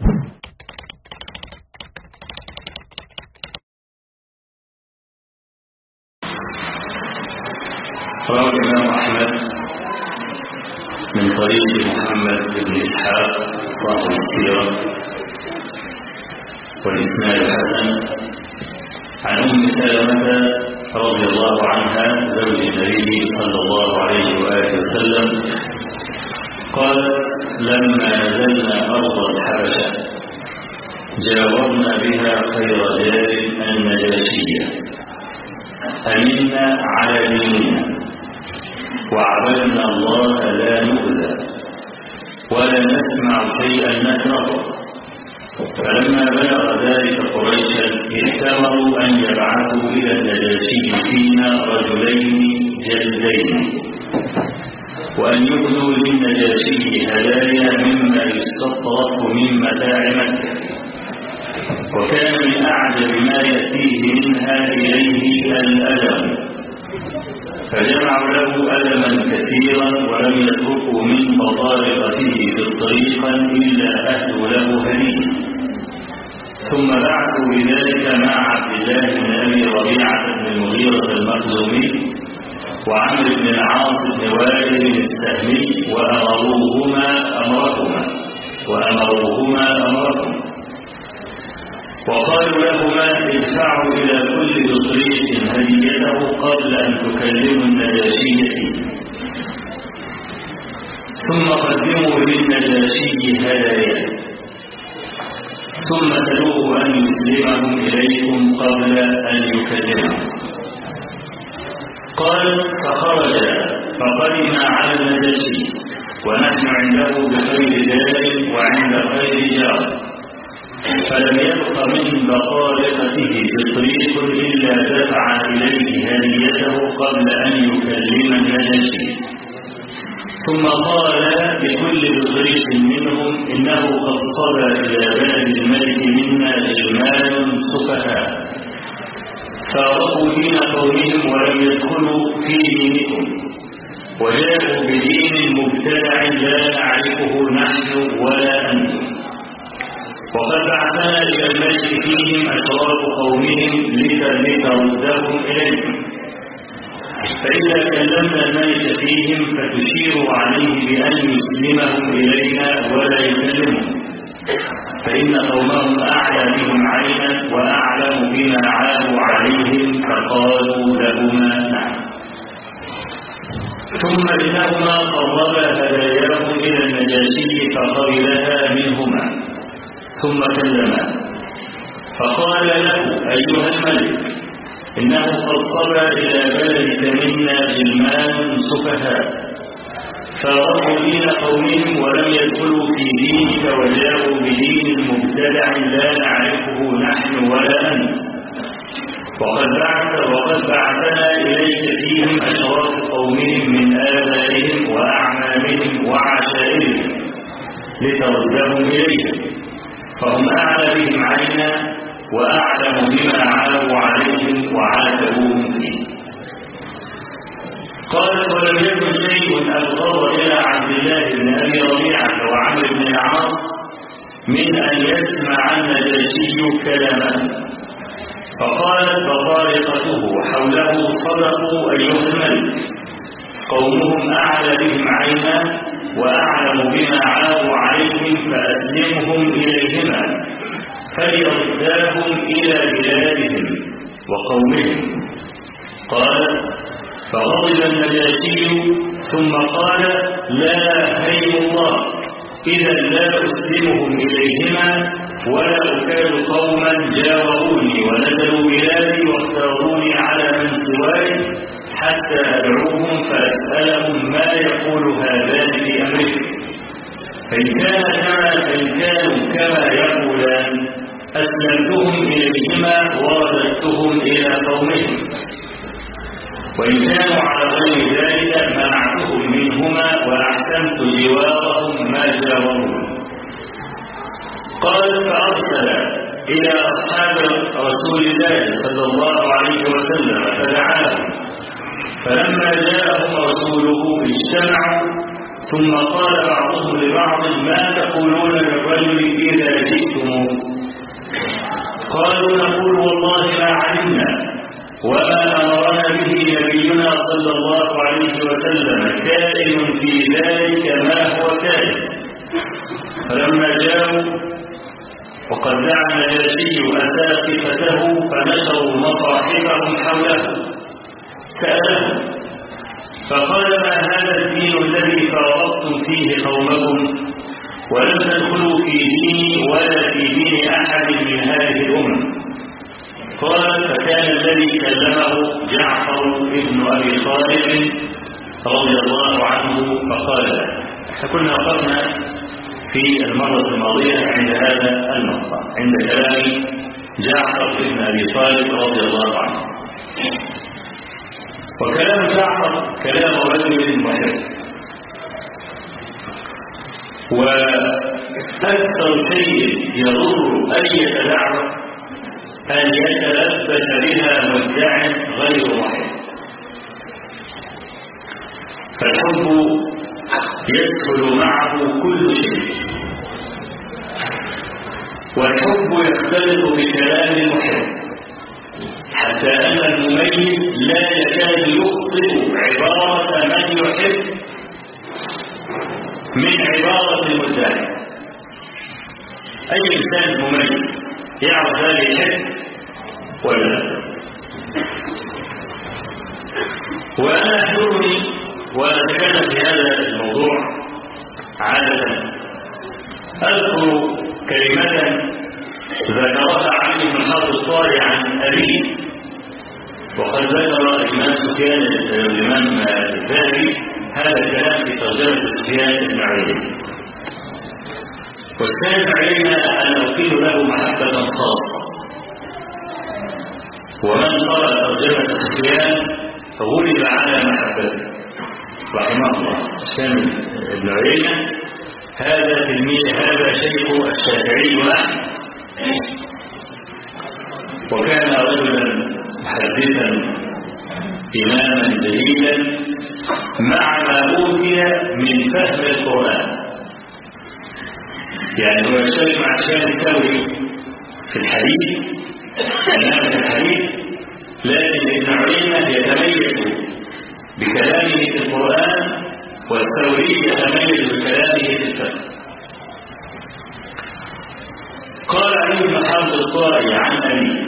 روى الإمام أحمد من طريق محمد بن إسحاق صاحب السيرة والإسناد الحسن عن أم سلمة رضي الله عنها زوج النبي صلى الله عليه وآله وسلم قالت لما نزلنا أرض الحبشة جاورنا بها خير جار النجاشية أمنا على ديننا وعبدنا الله لا نؤذى ولا نسمع شيئا نكرهه فلما بلغ ذلك قريشا ائتمروا أن يبعثوا إلى النجاشي فينا رجلين جلدين وأن يهدوا للنجاشي هدايا مما يستطرف من متاع مكة وكان من أعجب ما يأتيه منها إليه الألم فجمعوا له ألما كثيرا ولم يتركوا من بطارقته بالطريقا إلا أهدوا له هديه ثم بعثوا بذلك مع عبد الله بن أبي ربيعة بن المغيرة المخزومي وعمرو بن العاص بن وائل السهمي وأمروهما أمرهما وأمروهما أمرهما وقالوا لهما ادفعوا إلى كل بصرية هديته قبل أن تكلموا النجاشي فيه ثم قدموا للنجاشي هدايا ثم سلوه أن يسلمهم إليكم قبل أن يكلمهم قال فخرج فقدم على النجاشي ونحن عنده بخير دار وعند خير جار فلم يبق من بطارقته بطريق إلا دفع إليه هديته قبل أن يكلم النجاشي ثم قال لكل بطريق منهم إنه قد صلى إلى بلد الملك منا جمال سفهاء فارقوا دين قومهم ولم يدخلوا في دينكم وجاءوا بدين مبتدع لا نعرفه نحن ولا أنتم وقد بعثنا إلى الملك فيهم أشراف قومهم لتردهم إليكم فإذا كلمنا الملك فيهم فتشير عليه بأن يسلمهم إلينا ولا يكلمهم فإن قومهم أعلى بهم عينا وأعلم بما عابوا عليهم فقالوا لهما نعم ثم إنهما قربا هداياهم إلى النجاشي فقبلها منهما ثم كلمه فقال له أيها الملك إنه قد صبى إلى بلدك منا غلمان سفهاء فارقوا دين قومهم ولم يدخلوا في دينك وجاءوا بدين مبتدع لا نعرفه نحن ولا أنت وقد بعث وقد بعثنا إليك فيهم أشراف قومهم من آبائهم وأعمامهم وعشائرهم لتردهم إليهم فهم أعلى بهم عينا وأعلم بما عابوا عليهم وعاتبوهم فيه قالت ولم يكن شيء أبغض إلى عبد الله بن أبي ربيعة وعمرو بن العاص من أن يسمع النجاشي كلامه فقالت بطارقته حوله صدقوا أيها الملك قومهم أعلى بهم عينا وأعلم بما عابوا عليهم فأسلمهم إليهما فليرداهم إلى بلادهم وقومهم قال فغضب النجاشي ثم قال لا هيم الله إذا لا أسلمهم إليهما ولا أكاد قوما جاوروني ونزلوا بلادي واختاروني على من سواي حتى أدعوهم فأسألهم ما يقول هذان في أمرهم فإن كان كما فإن كانوا كما يقولان أسلمتهم إليهما ورددتهم إلى قومهم وإن كانوا على غير ذلك منعتهم منهما وأحسنت جوارهم ما جاوروا قال فأرسل إلى أصحاب رسول الله صلى الله عليه وسلم فدعاهم فلما جاءهم رسوله اجتمعوا ثم قال بعضهم لبعض ما تقولون للرجل إذا جئتموه قالوا نقول والله ما علمنا وما أمرنا به نبينا صلى الله عليه وسلم كائن في ذلك ما هو كائن فلما جاءوا وقد دعا النجاشي أساقفته فنشروا مصاحفهم حوله سألهم فقال ما هذا الدين الذي فارقتم فيه قومكم ولم تدخلوا في ديني ولا في دين أحد من هذه الأمم قال فكان الذي كلمه جعفر بن أبي طالب رضي الله عنه فقال له فكنا وقفنا في المرة الماضية عند هذا المقطع عند كلام جعفر بن أبي طالب رضي الله عنه وكلام جعفر كلام رجل محب وأكثر شيء يضر أي دعوة أن يتلبس بها مدع غير محب فالحب يدخل معه كل شيء والحب يختلط بكلام المحب حتى أن المميز لا يكاد يخطئ عبارة من يحب من عبارة المدعي أي إنسان مميز يعرف هذه الحب ولا لا وأنا أحضرني وأتكلم في هذا الموضوع عادة أذكر كلمة ذكرها علي بن حافظ الطاري عن أبيه وقد ذكر الإمام سفيان الإمام الذهبي هذا الكلام في ترجمة سفيان بن عيينة وسفيان بن عيينة أنا أقيل له محبة خاصة ومن قرأ ترجمة سفيان غلب على محبته رحمه الله سفيان بن عيينة هذا تلميذ هذا شيخ الشافعي وأحمد وكان رجلا محدثا إماما جليلا مع ما أوتي من فهم القرآن يعني هو يشترك مع سفيان الثوري في الحديث أنها في الحديث لكن ابن عيينة يتميز بكلامه في القرآن والثوري يتميز بكلامه في الفقه قال علي بن حافظ الطائي عن أبي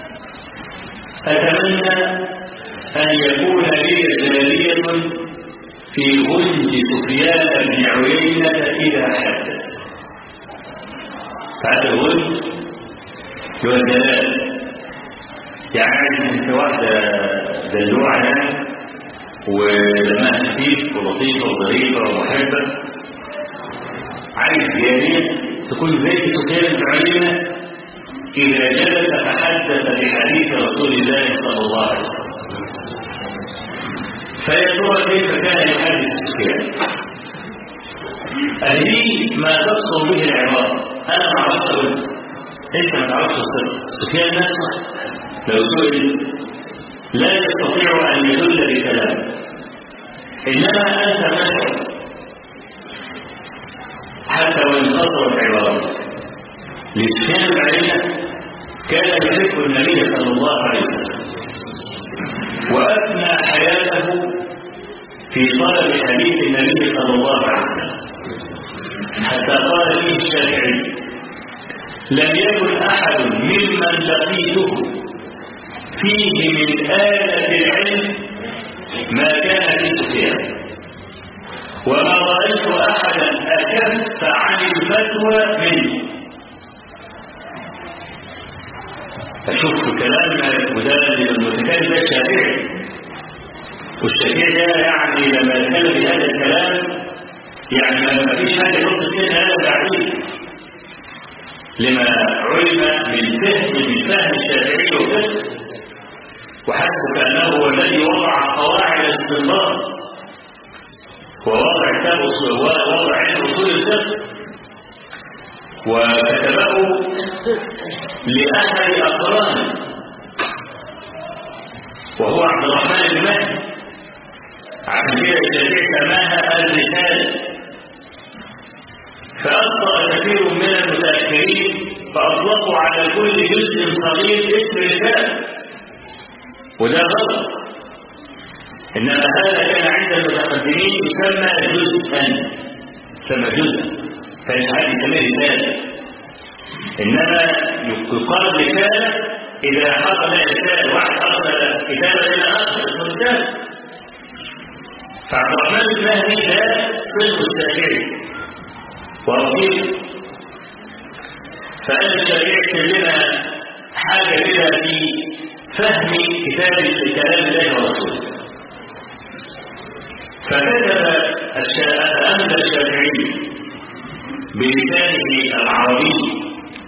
أتمنى أن يكون لي جارية في غنج سفيان بن عيينة إذا حدث تعرف الغنج هو الدلال يعني عايز انت واحدة دلوعة يعني ودمها خفيف ولطيفة وظريفة ومحبة عايز جارية تكون زي سفيان بن عيينة إذا جلس تحدث بحديث رسول الله صلى الله عليه وسلم فيا ترى كيف كان يحدث سفيان هذه ما تقصد به العبارة أنا ما عرفت أقول أنت ما تعرفش الصدق سفيان نفسه لو سئل لا يستطيع أن يدل بكلام إنما أنت تشعر حتى وإن قصرت عبارتك لسفيان العينة كان يحب النبي صلى الله عليه وسلم وأثنى حياته في طلب حديث النبي صلى الله عليه وسلم حتى قال فيه الشافعي لم يكن أحد ممن لقيته فيه من آلة العلم ما كان في سفيان وما رأيت أحدا أكف عن الفتوى منه أشوف كلام وده المتكلم ده الشافعي والشافعي ده يعني لما يتكلم بهذا الكلام يعني ما فيش حد يحط السن هذا بعيد لما علم من فهم من فهم الشافعي وفقه وحسب كأنه هو الذي وضع قواعد الاستنباط ووضع كتاب وضع علم اصول الفقه وكتبه لأحد أقرانه وهو عبد الرحمن بن مهدي عشان كده الشافعي سماها الرسالة فأخطأ كثير من المتأخرين فأطلقوا على كل جزء صغير اسم رسالة وده غلط إنما هذا كان عند المتقدمين يسمى جزءا يسمى جزءا كان حد يسميه رسالة إنما يقال رسالة إذا حصل رسالة واحد أرسل كتابة إلى آخر اسمه رسالة فعبد الرحمن المهدي ده صدق الشافعي ورفيق فقال الشافعي اكتب لنا حاجة كده في فهم كتاب كلام الله ورسوله فكتب أمد الشافعي بلسانه العربي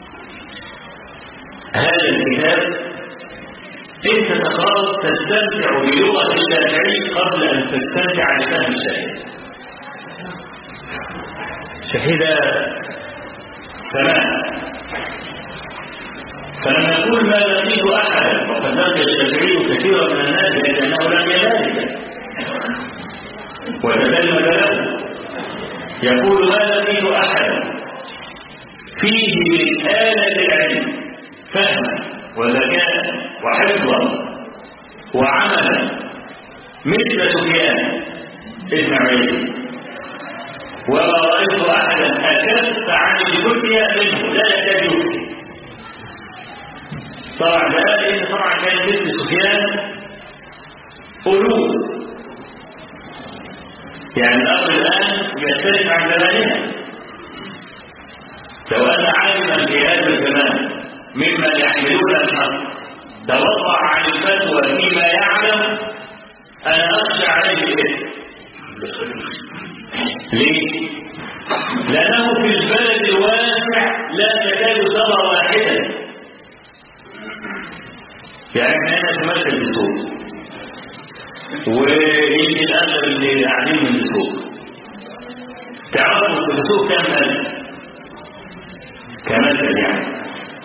هذا الكتاب انت تخاف تستمتع بلغة الشافعي قبل ان تستمتع بفهم الشافعي شهد سماع فلما يقول ما لقيت احدا وقد لقي الشافعي كثيرا من الناس لانه لم ذلك وتكلم له يقول ما لقيت احدا فيه من آلة العلم فهما وذكاء وحفظا وعملا مثل سفيان ابن عيينة وما رأيت أحدا أكف عن الفتيا منه لا يكاد يفتي طبعا ده لأن طبعا كان مثل سفيان ألوف يعني الأمر الآن يختلف عن زماننا لو أن عالما في هذا الزمان ممن يحملون الحق توضع عن الفتوى فيما يعلم أنا أخشى عليه الإثم ليه؟ لأنه في البلد الواسع لا تكاد ترى واحدا يعني احنا هنا في مركز السوق ويمكن اغلب اللي قاعدين من السوق تعرفوا في السوق كم ملك كمثل يعني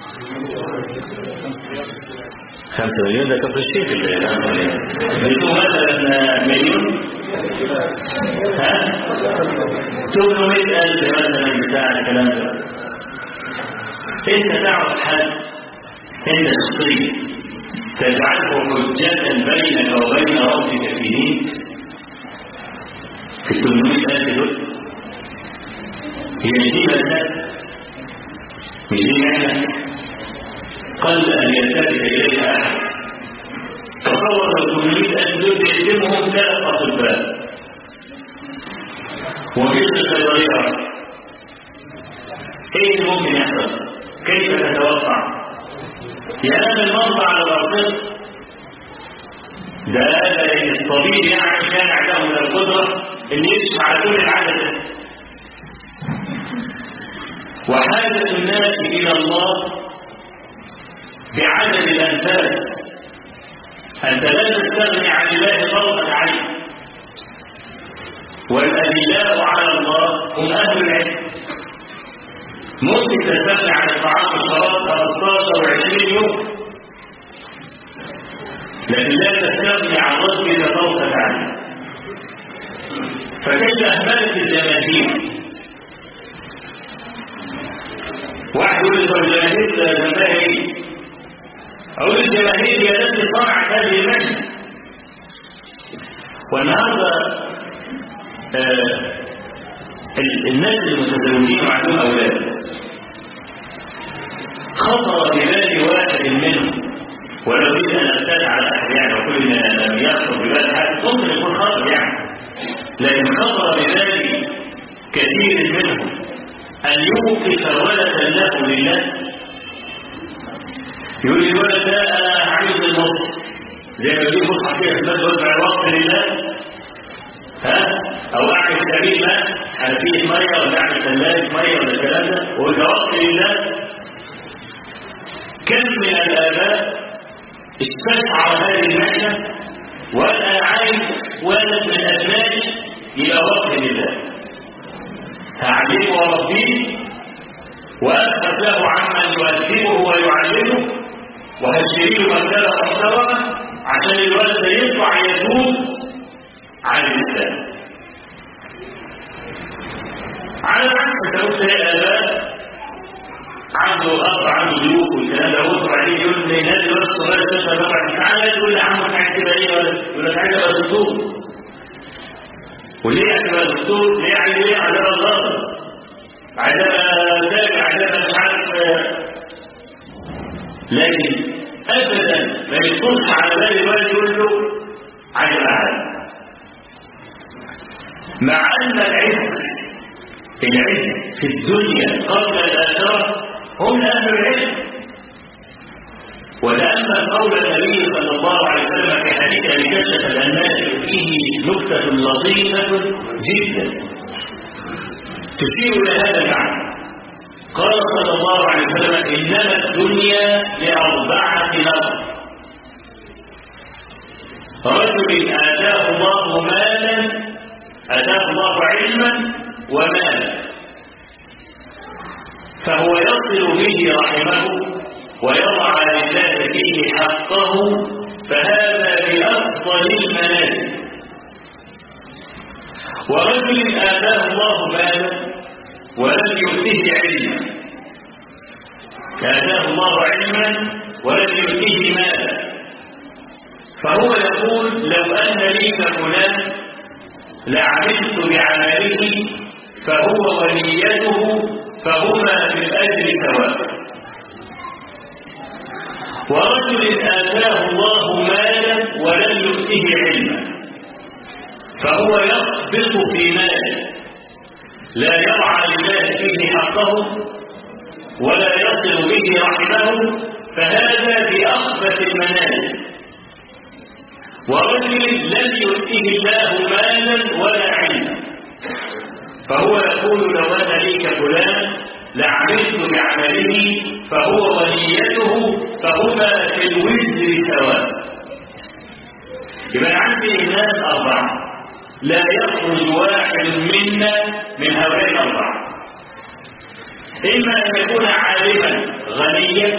خمسة مليون ده كفر الشيخ اللي خمسة مليون بيكون مثلا مليون ها 800 ألف مثلا بتاع الكلام ده انت تعرف حد انت شخصيا تجعله حجة بينك وبين ربك في دين في 800 ألف دول هي دي مسألة مش دي معنى قل أن يلتفت إليها أحد تصور لو 800 ألف دول يخدمهم ثلاث أطباء ومثل صيدلية واحدة ايه اللي ممكن يحصل؟ كيف تتوقع؟ ينام المرضى على الرصيد ده الطبيب يعني كان عنده من القدرة ان يشفع على كل العدد وحاجة الناس إلى الله بعدد الأنفاس أنت لا تستغني عن الله طرفة عين والأدلاء على الله هم أهل العلم ممكن تستغني عن الطعام والشراب 15 و20 يوم لكن لا تستغني عن ربك طرفة عين فكيف أهملت الجماهير واحد يقول لي الجماهير ذنبها ايه؟ أقول الجماهير هي التي صنعت هذه المهنة والنهارده آه الناس المتزوجين وعندهم أولاد خطر ببال واحد منهم ولو جيت أن أبتدع على أحد يعني وكل ما لم يخطر ببال حد ممكن يكون خطر يعني لكن خطر ببال كثير منهم أن يوقف ولدا له لله يقول لي الولد ده أنا عايز المصحف زي ما يقول مصحف كده في الناس وزع الوقت لله ها أو أعمل سبيل ماء حنفية مية ولا أعمل ثلاجة مية ولا الكلام ده وقول ده وقت لله كم من الآباء استشعر هذه المحنة وقال أنا عايز ولد من أبنائي يبقى وقت لله هعلمه وربيه وأبحث له عمن يؤدبه ويعلمه وهشتري له مبدأ محترمة عشان الولد ده يطلع يتوب عن الإسلام على العكس تقول الآباء عنده أب عنده ضيوف والكلام ده وبعدين يقول لي نادي الولد الصغير ستة ربع تعالى تقول لي عمك عايز تبقى ايه ولا يقول لك عايز ابقى دكتور وليه عايز ابقى دكتور؟ ليه عايز ايه؟ عايز ابقى ضابط عايز ابقى تاجر عايز ابقى مش عارف لكن ابدا ما يخطرش على بال الولد يقول له عايز ابقى عالم مع ان العز العز في الدنيا قبل الاخره هم اهل العلم ولأن قول النبي صلى الله عليه وسلم في حديث أبي كشف الأنماء فيه نكتة لطيفة جدا تشير إلى هذا المعنى قال صلى الله عليه وسلم إنما الدنيا لأربعة نفر رجل آتاه الله مالا آتاه الله علما ومالا فهو يصل به رحمه ويضع لله فيه حقه فهذا بأفضل المنازل ورجل آتاه الله مالا ولم يؤته علما آتاه الله علما ولم يؤته مالا فهو يقول لو أن لي كفلان لعملت بعمله فهو ونيته فهما في الأجر سواء ورجل آتاه الله مالا ولم يؤته علما فهو يخبط في ماله لا يرعى لله فيه حقه ولا يصل به رحمه فهذا بأخبث المنازل ورجل لم يؤته الله مالا ولا علما فهو يقول لو أنا لي كفلان لعملت بعمله فهو ونيته فهما في الوزر سواء يبقى عندي الناس أربعة لا يخرج واحد منا من هؤلاء الأربعة إما أن يكون عالما غنيا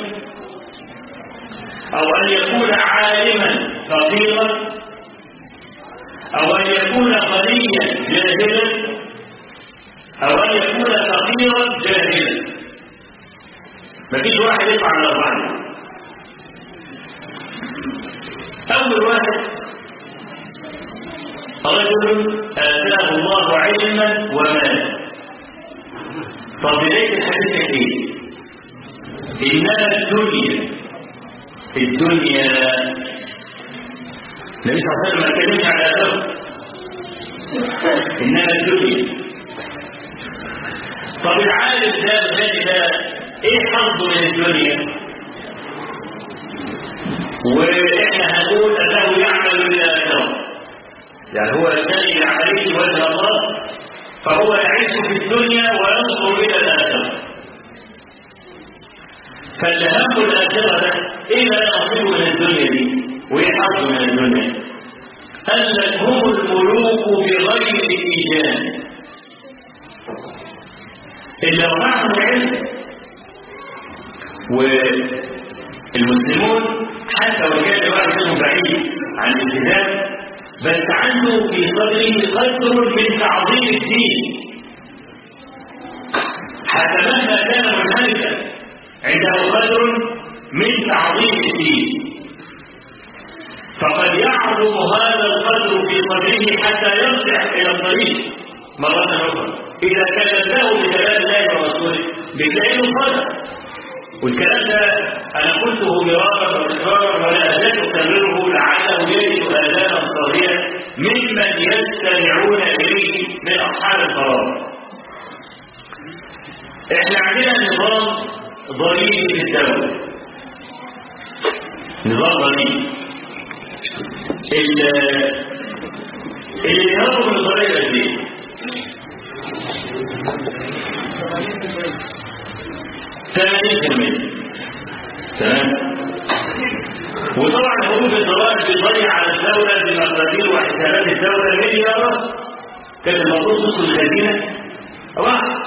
أو أن يكون عالما فقيرا أو أن يكون غنيا جاهلا أو أن يكون فقيرا جاهلا مفيش واحد يطلع من الأربعة أول واحد رجل آتاه الله علما ومالا طب بداية الحديث ايه؟ إنما الدنيا الدنيا النبي صلى الله عليه وسلم ما اتكلمش على هذا إنما الدنيا طب العالم ده الغني ده ايه حظه من الدنيا واحنا هنقول انه يعمل للاخره يعني هو الثاني بعمله وجه الله فهو يعيش في الدنيا وينظر الى الاخره فالهم الاخره ده ايه لا نصيب من الدنيا دي وايه حظه من الدنيا قال لك هم الملوك بغير ايجاد إلا معهم علم والمسلمون حتى لو كان الواحد منهم بعيد عن الالتزام بس عنده في صدره قدر من تعظيم الدين حتى مهما كان منهمكا عنده قدر من تعظيم الدين فقد يعظم هذا القدر في صدره حتى يرجع إلى الطريق مرة أخرى إذا كلمناه بكلام الله ورسوله بتلاقيه صدق والكلام ده أنا قلته مرارا وتكرارا ولا أزال أكرره لعله يجد آذانا صغيرة ممن يستمعون إليه من أصحاب القرار. إحنا عندنا نظام ضريبي في الدولة. نظام ضريبي. اللي يهرب من الضريبة دي ثمانين في المية تمام وطبعا خروج الضرائب بيضيع على الدولة بمقادير وحسابات الدولة مليارات كانت المفروض تدخل الخزينة راح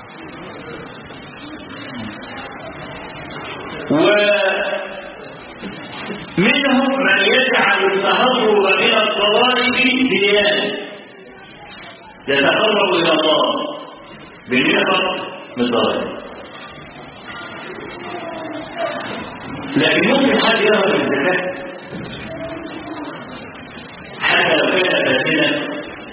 ومنهم من يجعل التهرب من الضرائب ديانة يتقرب إلى الله بالنفر من الضرائب لكن ممكن حد يهرب من الزكاة حتى لو كان فاسدا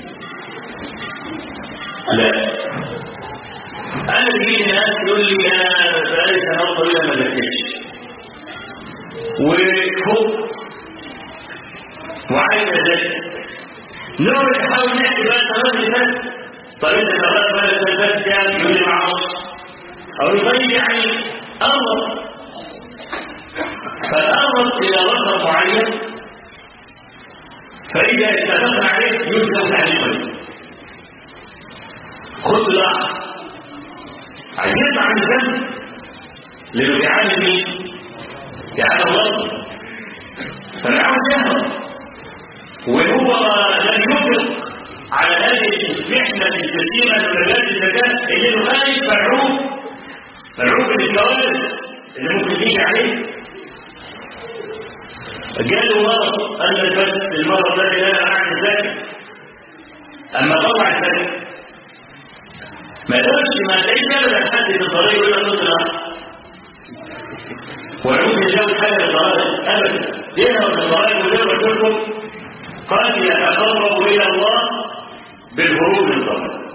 لا انا بيجي ناس يقول لي انا بقالي سنوات طويله ما ذاكرتش وفوق وعايز اذاكر نقعد نحاول نحسب بقى السنوات اللي فاتت طب انت خلاص بقى السنوات اللي فاتت كام يقول لي معرفش او يطيب يعني قرب فقرب الى رقم معين فاذا اتفقنا عليه يلزم عليه شويه خد لحظه عايزين نطلع من الذنب لانه بيعامل مين؟ بيعامل الله فانا عاوز يهرب وهو لم ينفق على هذه المحنه الجسيمه من مجال الزكاه اللي له خايف مرعوب مرعوب من الكوارث اللي ممكن تيجي عليه جاله مرض قال لك بس المرض ده اللي انا قاعد ذاكر اما طلع الزكاه ما يقولش ما تلاقيش ابدا حد في الطريق يقول لك اطلع ويعود يجاوب حاجه للضرائب ابدا يهرب من الضرائب وزي ما قلت لكم قد يتقرب الى الله بالهروب من الضرائب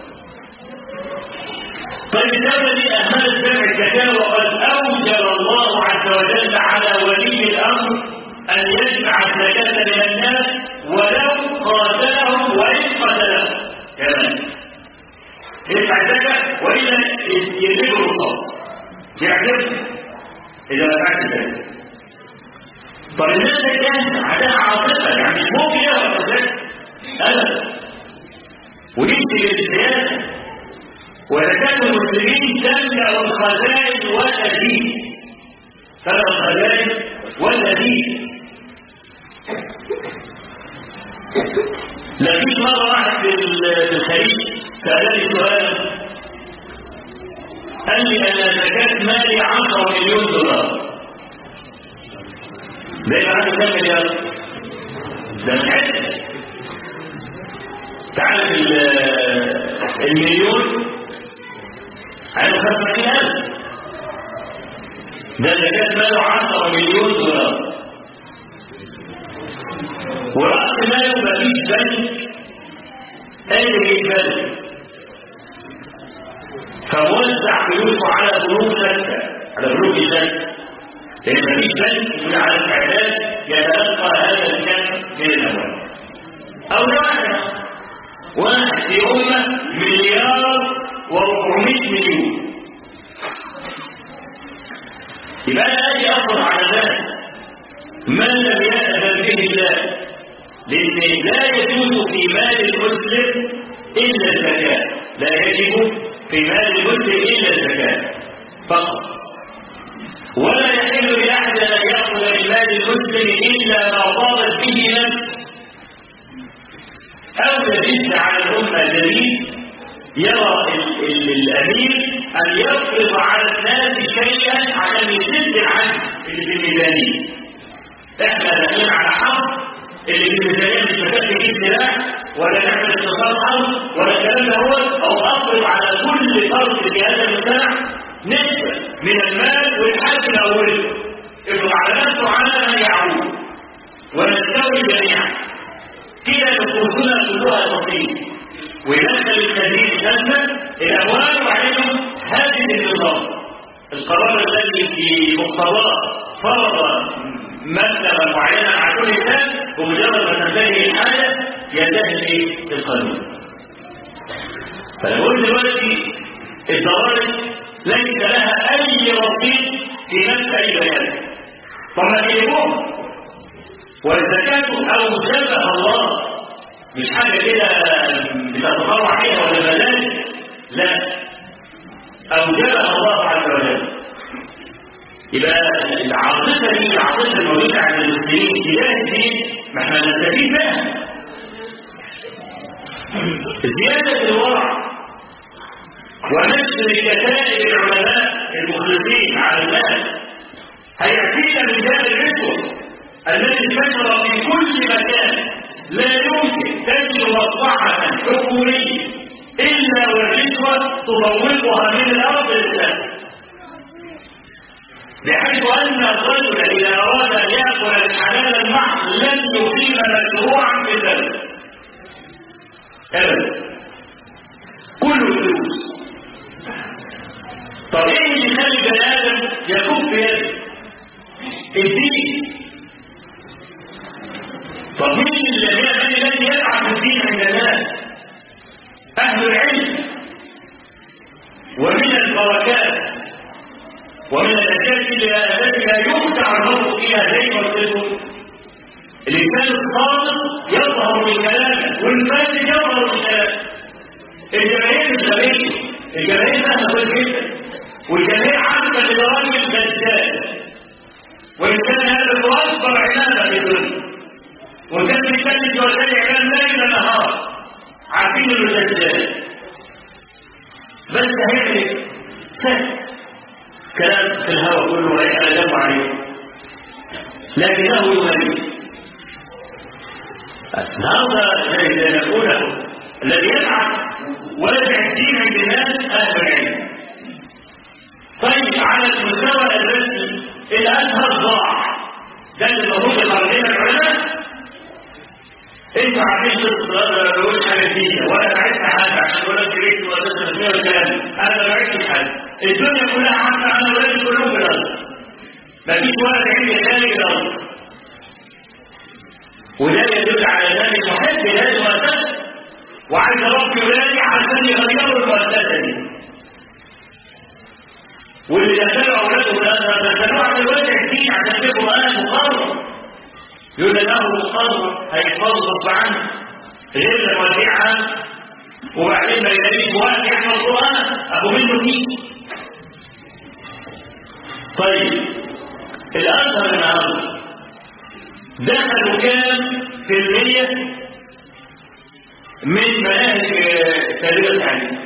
طيب الدولة دي أهملت دفع الزكاة وقد أوجب الله عز وجل على ولي الأمر أن يدفع الزكاة من الناس ولو قاتلهم وإن قتلهم كمان يدفع الزكاة وإلا يجيب الرصاص يعجبه إذا ما دفعش الزكاة طب الناس دي كانت عندها عاطفة يعني مش ممكن يهرب الزكاة أبدا ويمشي بالزيادة وزكاة المسلمين تملأ الخزائن والأدين تملأ الخزائن والأدين لقيت مرة واحد في الخليج سألني سؤال قال لي أنا زكاة مالي 10 مليون دولار ده يبقى عنده كام مليار؟ ده من حته تعرف المليون عنده 25000 ده زكاة ماله 10 مليون دولار ورأس ماله مفيش بنك قادر يقبله فوزع فلوسه على بنوك شتى على بنوك شتى لأن مفيش بنك يكون على استعداد يتلقى هذا الكم من الأموال أو واحد واحد في أمة مليار و400 مليون يبقى أنا أجي أفرض على الناس من لم يأذن به الله لأن لا يجوز في مال المسلم إلا الزكاة لا يجب في مال المسلم إلا الزكاة فقط ولا يحل لأحد أن يأخذ من مال المسلم إلا ما طابت به نفسه أو يجد على الأمة دليل يرى الأمير أن يفرض على الناس شيئا عشان يسد العجز اللي في الميزانية احنا داخلين على حرب اللي في الميزانية مش محتاج تجيب سلاح ولا نعمل اتصال حرب ولا الكلام ده هو أو أفرض على كل فرد في هذا المجتمع نسبة من المال والحاج الأولي افرض على نفسه على من يعود ونستوي جميعا كده نفوسنا كلها تطير ويدخل الخزين جنة الأموال وعليهم هذه النظام القرار الذي في مقتضاه فرض مبلغا معينا على كل انسان ومجرد ما تنتهي الحاجه ينتهي القانون فانا بقول دلوقتي الضرائب ليس لها اي رصيد في نفس اي بيان فما بيجيبوها والزكاه اوجبها الله مش حاجه كده بتتطوع عليها ولا مزاج لا اوجبها الله عز وجل يبقى العاطفه دي العاطفه الموجوده عند المسلمين تجاه الدين ما احنا نستفيد منها زياده الورع ونشر كتائب العلماء المخلصين على الناس هيأتينا من باب الرشوة الذي انتشر في كل مكان لا يمكن تجد مصلحة حكومية إلا والرشوة تطوقها من الأرض للسماء بحيث أن الرجل إذا أراد أن يأكل الحلال المحض لن يقيم مشروعا في البلد أبدا كله فلوس طب ايه اللي يخلي بني ادم يكف يده الدين طب مين الذي الذي يبعث الدين عند الناس اهل العلم ومن البركات ومن الاشياء التي لا يخدع المرء فيها زي ما قلت لكم الانسان الصادق يظهر من كلامه والفاسد يظهر من كلامه الجماهير الغبيه الجماهير فاهمه كويس جدا والجميع عارفه ان الراجل دجال وان كان هذا هو اكبر عباده في الدنيا وكان بيتكلم في وسائل الاعلام ليل نهار عارفين انه دجال بس هيعمل سهل كلام في الهواء كله ويحرى جنب عليه لكنه يميز النهارده زي ما نقول الذي يبعث ويدعي الدين عند الناس اهل العلم طيب على المستوى الرسمي الازهر ضاع ده اللي المفروض يخرجنا العلماء انتوا عارفين قصه الازهر ما بقولش حاجه جديده ولا بعت حاجه عشان ولا جريت ولا تسمع الكلام انا ما بعتش حاجه الدنيا كلها عارفه انا ولادي كلهم في الازهر مفيش ولد عندي خارج الازهر وده يدل على ذلك محب لهذه المؤسسه وعايز اربي ولادي عشان يغيروا المؤسسه دي واللي دخلوا اولادهم الازهر دخلوه عشان يوسع الدين عشان تبقوا انا مقرر يقول له مقرر هيحفظه غصب عنه غير لما وديعها وبعدين ما يلاقيش وقت يحفظ القران ابو منه فيه طيب الازهر النهارده دخلوا كام في المية من مناهج تربية التعليم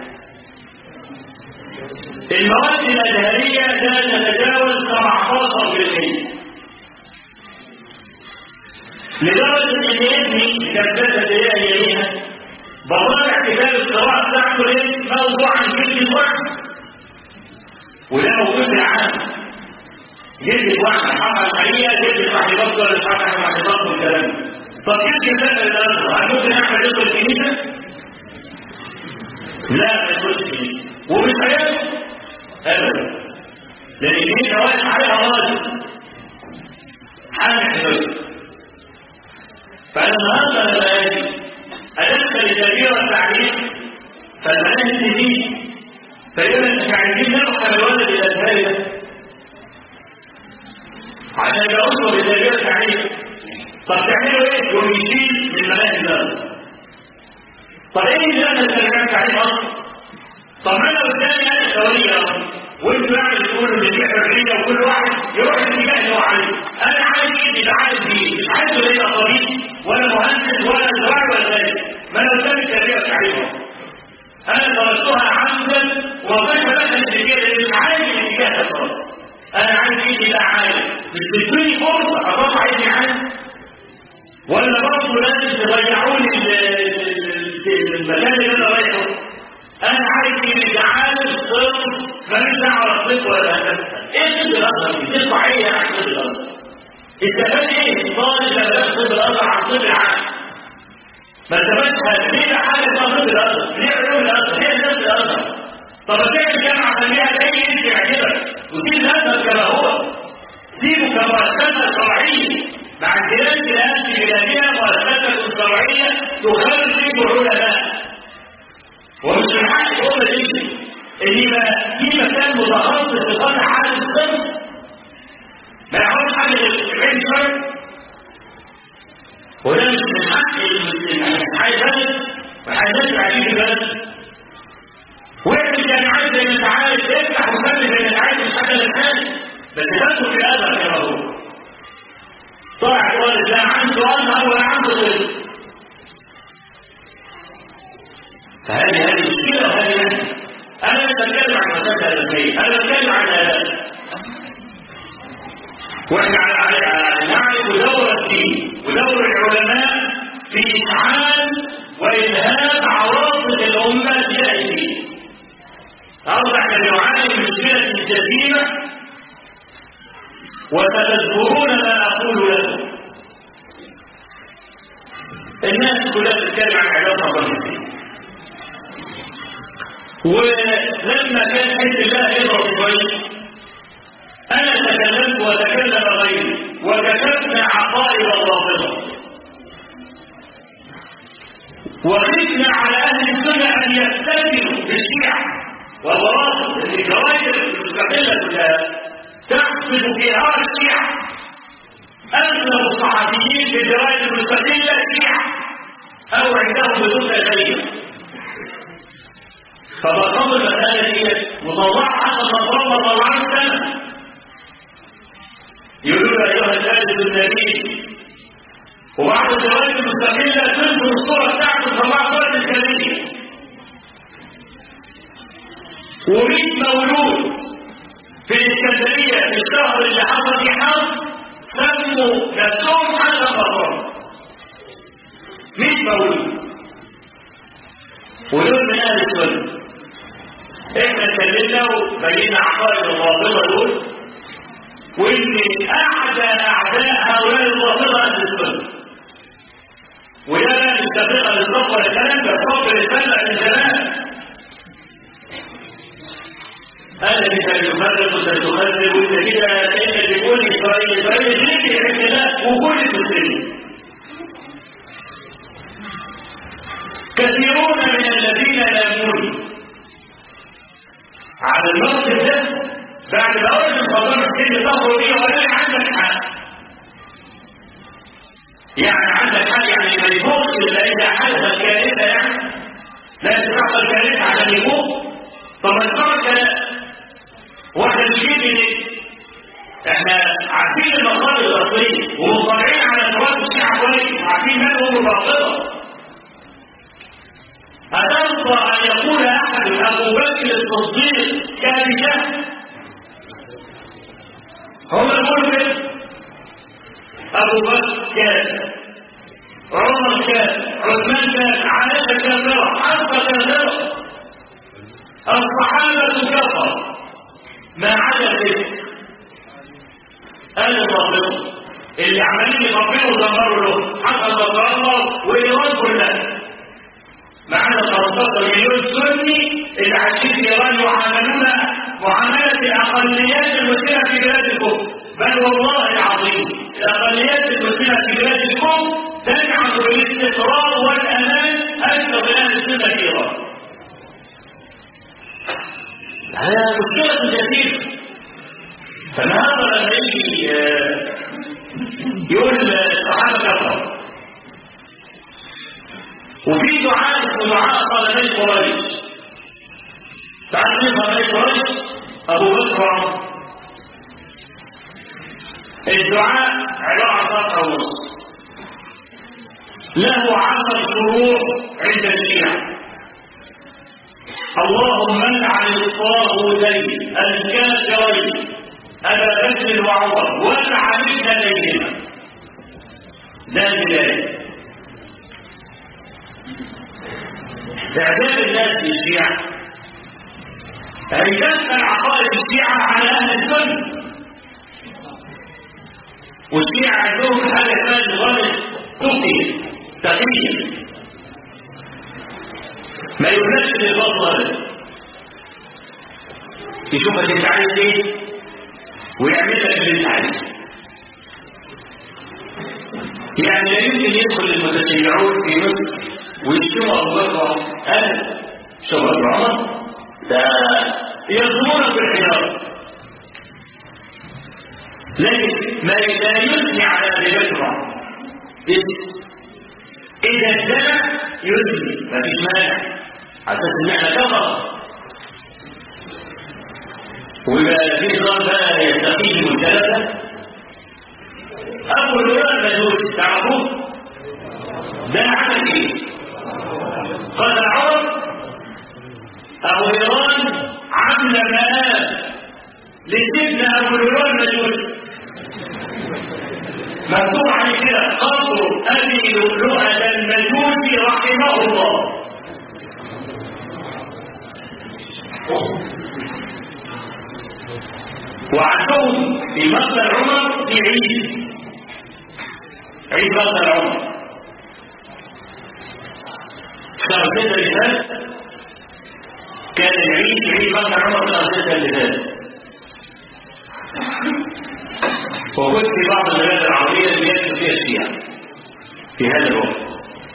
المواد الأزهرية لا تتجاوز 17% لدرجة إن ابني كتبت إليها يمينها بضايع كتاب القراءة بتاعته ليه موضوع عن جلد واحد وده موجود في العالم جلد واحد محمد الحقيقة جلد واحد يبطل الفتح واحد يبطل الكلام طب جلد كتاب الأزهر هل ممكن أحمد يدخل الكنيسة؟ لا ما يدخلش الكنيسة ومش هيدخل ابدا لان دي واقف عليها راجل حامل حدود فانا النهارده لما اجي ادخل التربيه والتعليم فالمناهج تزيد فيقول لك مش عايزين ندخل الولد الازهري ده عشان يبقى اسوه بالتربيه والتعليم طب تعملوا ايه؟ يقوم يشيل من مناهج الازهر طب ايه اللي دخل التربيه والتعليم اصلا؟ طب انا قدامي انا ثوريه وانتوا يعني تقولوا ان في حريه وكل واحد يروح الاتجاه اللي هو عايزه انا عايز ايه اللي عايز ايه مش عايزه يبقى طبيب ولا مهندس ولا زراعي ولا ذلك ما انا قدامي التربيه والتعليم انا تركتها عمدا ومش بدخل الاتجاه اللي مش عايز الاتجاه ده خالص انا عايز ايه يبقى عايز مش بتدوني فرصه اروح عايز عايز ولا برضه لازم تضيعوني المكان اللي انا رايحه انا عايز اللي عالم صرف ماليش دعوه بالطب ولا هندسه ايه طب الازهر دي تطلع ايه يعني طب الازهر استفاد ايه الطالب لما ياخد طب الازهر عن طب العالم ما استفادش حاجه ليه حاجه اسمها طب الازهر ليه علوم الازهر ليه هندسه الازهر طب تعمل جامعه سميها زي انت يعجبك وسيب الازهر كما هو سيبه كمؤسسه شرعيه مع امتلاك الان في بلادنا مؤسسه شرعيه تخرج علماء ومش من حق الأمة دي إن يبقى في مكان متخصص في صنع عالم الصنف ما يعرفش حاجة غير الشرع وده مش من حق حي بلد وحاجات عجيب البلد واعمل جامعات زي ما انت عايز افتح وسمي زي ما انت عايز مش حاجه للحاجه بس تدخل في الازهر كما هو طلع الولد لا عنده ازهر ولا عنده طب فهذه هذه مشكلة وهذه نهي أنا مش بتكلم عن المسألة الرسمية أنا بتكلم عن الآداب وإحنا نعرف دور الدين ودور العلماء في إفعال وإذهاب عواطف الأمة إلى الدين. النهارده احنا بنعاني من مشكلة الجزيرة وستذكرون ما أقول لكم الناس كلها بتتكلم عن علاج صبر ولما كان حزب الله يضرب شويه انا تكلمت وتكلم غيري وكشفنا عقائد الرافضه وخفنا على اهل السنه ان يفتتنوا بالشيعه والرافض الجوائز المستقله كلها تحفظ في هوى الشيعه اغلب الصحفيين في الجوائز المستقله شيعه او عندهم بدون تشريع فبرقم المسألة دي مطلعة حسب نصر الله طلعها السنة يقولوا أيها الثالث النبي وبعد الجوائز المستقلة تنشر الصورة بتاعته تطلع صورة الإسلامية ومئة مولود في الإسكندرية في الشهر اللي حصل فيه حرب سموا نفسهم حسب نصر 100 مولود ودول من أهل السنة احنا اتكلمنا وبينا عقائد الرافضه دول وان اعدى اعداء هؤلاء الرافضه اهل السنه وده بقى مش تفرقه للصف ولا الكلام ده الصف يتفرق من زمان هذا مثال يفرق وانت تخذب وانت كده كانك بتقول اسرائيل اسرائيل ليه بيحب الله وكل المسلمين كثيرون من الذين يامنون على الموقف ده بعد ما قلت الفضائل السن تخرج فيه ولا عندك حق يعني عندك حق يعني ما يفوقش الا اذا حدث الكارثه يعني لازم تحصل كارثه عشان يفوق طب ما تفكر واحد يجيب احنا عارفين المصادر الاصليه ومطلعين على تراث الشيعه كويس وعارفين من هم الرافضه أترضى أن يقول أحد أبو بكر الصديق كاذبا هم يقولوا كده أبو بكر كاذب عمر كاذب عثمان كاذب عائشة كاذبة حفصة كاذبة الصحابة كفر ما عدا ذلك قال الرافضة اللي عمالين يقبلوا ودمروا له حصل نصر الله وإيران كلها معنا 15 مليون سني اللي عايشين في ايران يعاملون معامله الاقليات المسلمه في بلاد الكفر بل والله العظيم الاقليات المسلمه في بلاد الكفر تنعم بالاستقرار والامان اكثر من اهل السنه في ايران. هذا مشكله كثيره فالنهارده لما يجي يقول الصحابه كفروا وفي دعاء اسمه دعاء صالحي قريش تعرف مين صالحي قريش ابو بكر وعمر الدعاء عباره عن صفحه ونص له عشر شروط عند الشيعة اللهم العن الطاغوتين الكافرين ابا بكر وعمر والعن ابنتيهما ده البدايه اعداد الناس للشيعة هيدخل عقائد الشيعة على أهل السنة والشيعة عندهم حاجة اسمها نظام الكفي تقييم ما يقولكش للفضل يشوفك انت عايز ايه ويعمل لك اللي انت عايزه يعني لا يمكن يدخل المتشيعون في مصر ويشتموا ابو بكر انا شوف ابو عمر ده يظلمون بالحجاره لكن ما لا يثني على ابي بكر اذا اتبع يثني ما فيش مانع على اساس ان احنا كفر ويبقى في نظام بقى يستقيم من ثلاثه ابو الولاد مجوس تعرفوه ده عمل ايه قال عمر أبو إيران عمل مآب لسيدنا أبو الإيران مجوس مكتوب عليه كده قبر أبي لؤلؤة المجوسي رحمه الله وعندهم في مصدر عمر في عيد عيد بطل العمر شهر ستة اللي فات كان العيد عيد بطل العمر شهر ستة اللي فات وكنت في بعض البلاد العربية اللي يكتب فيها الشيعة في هذا الوقت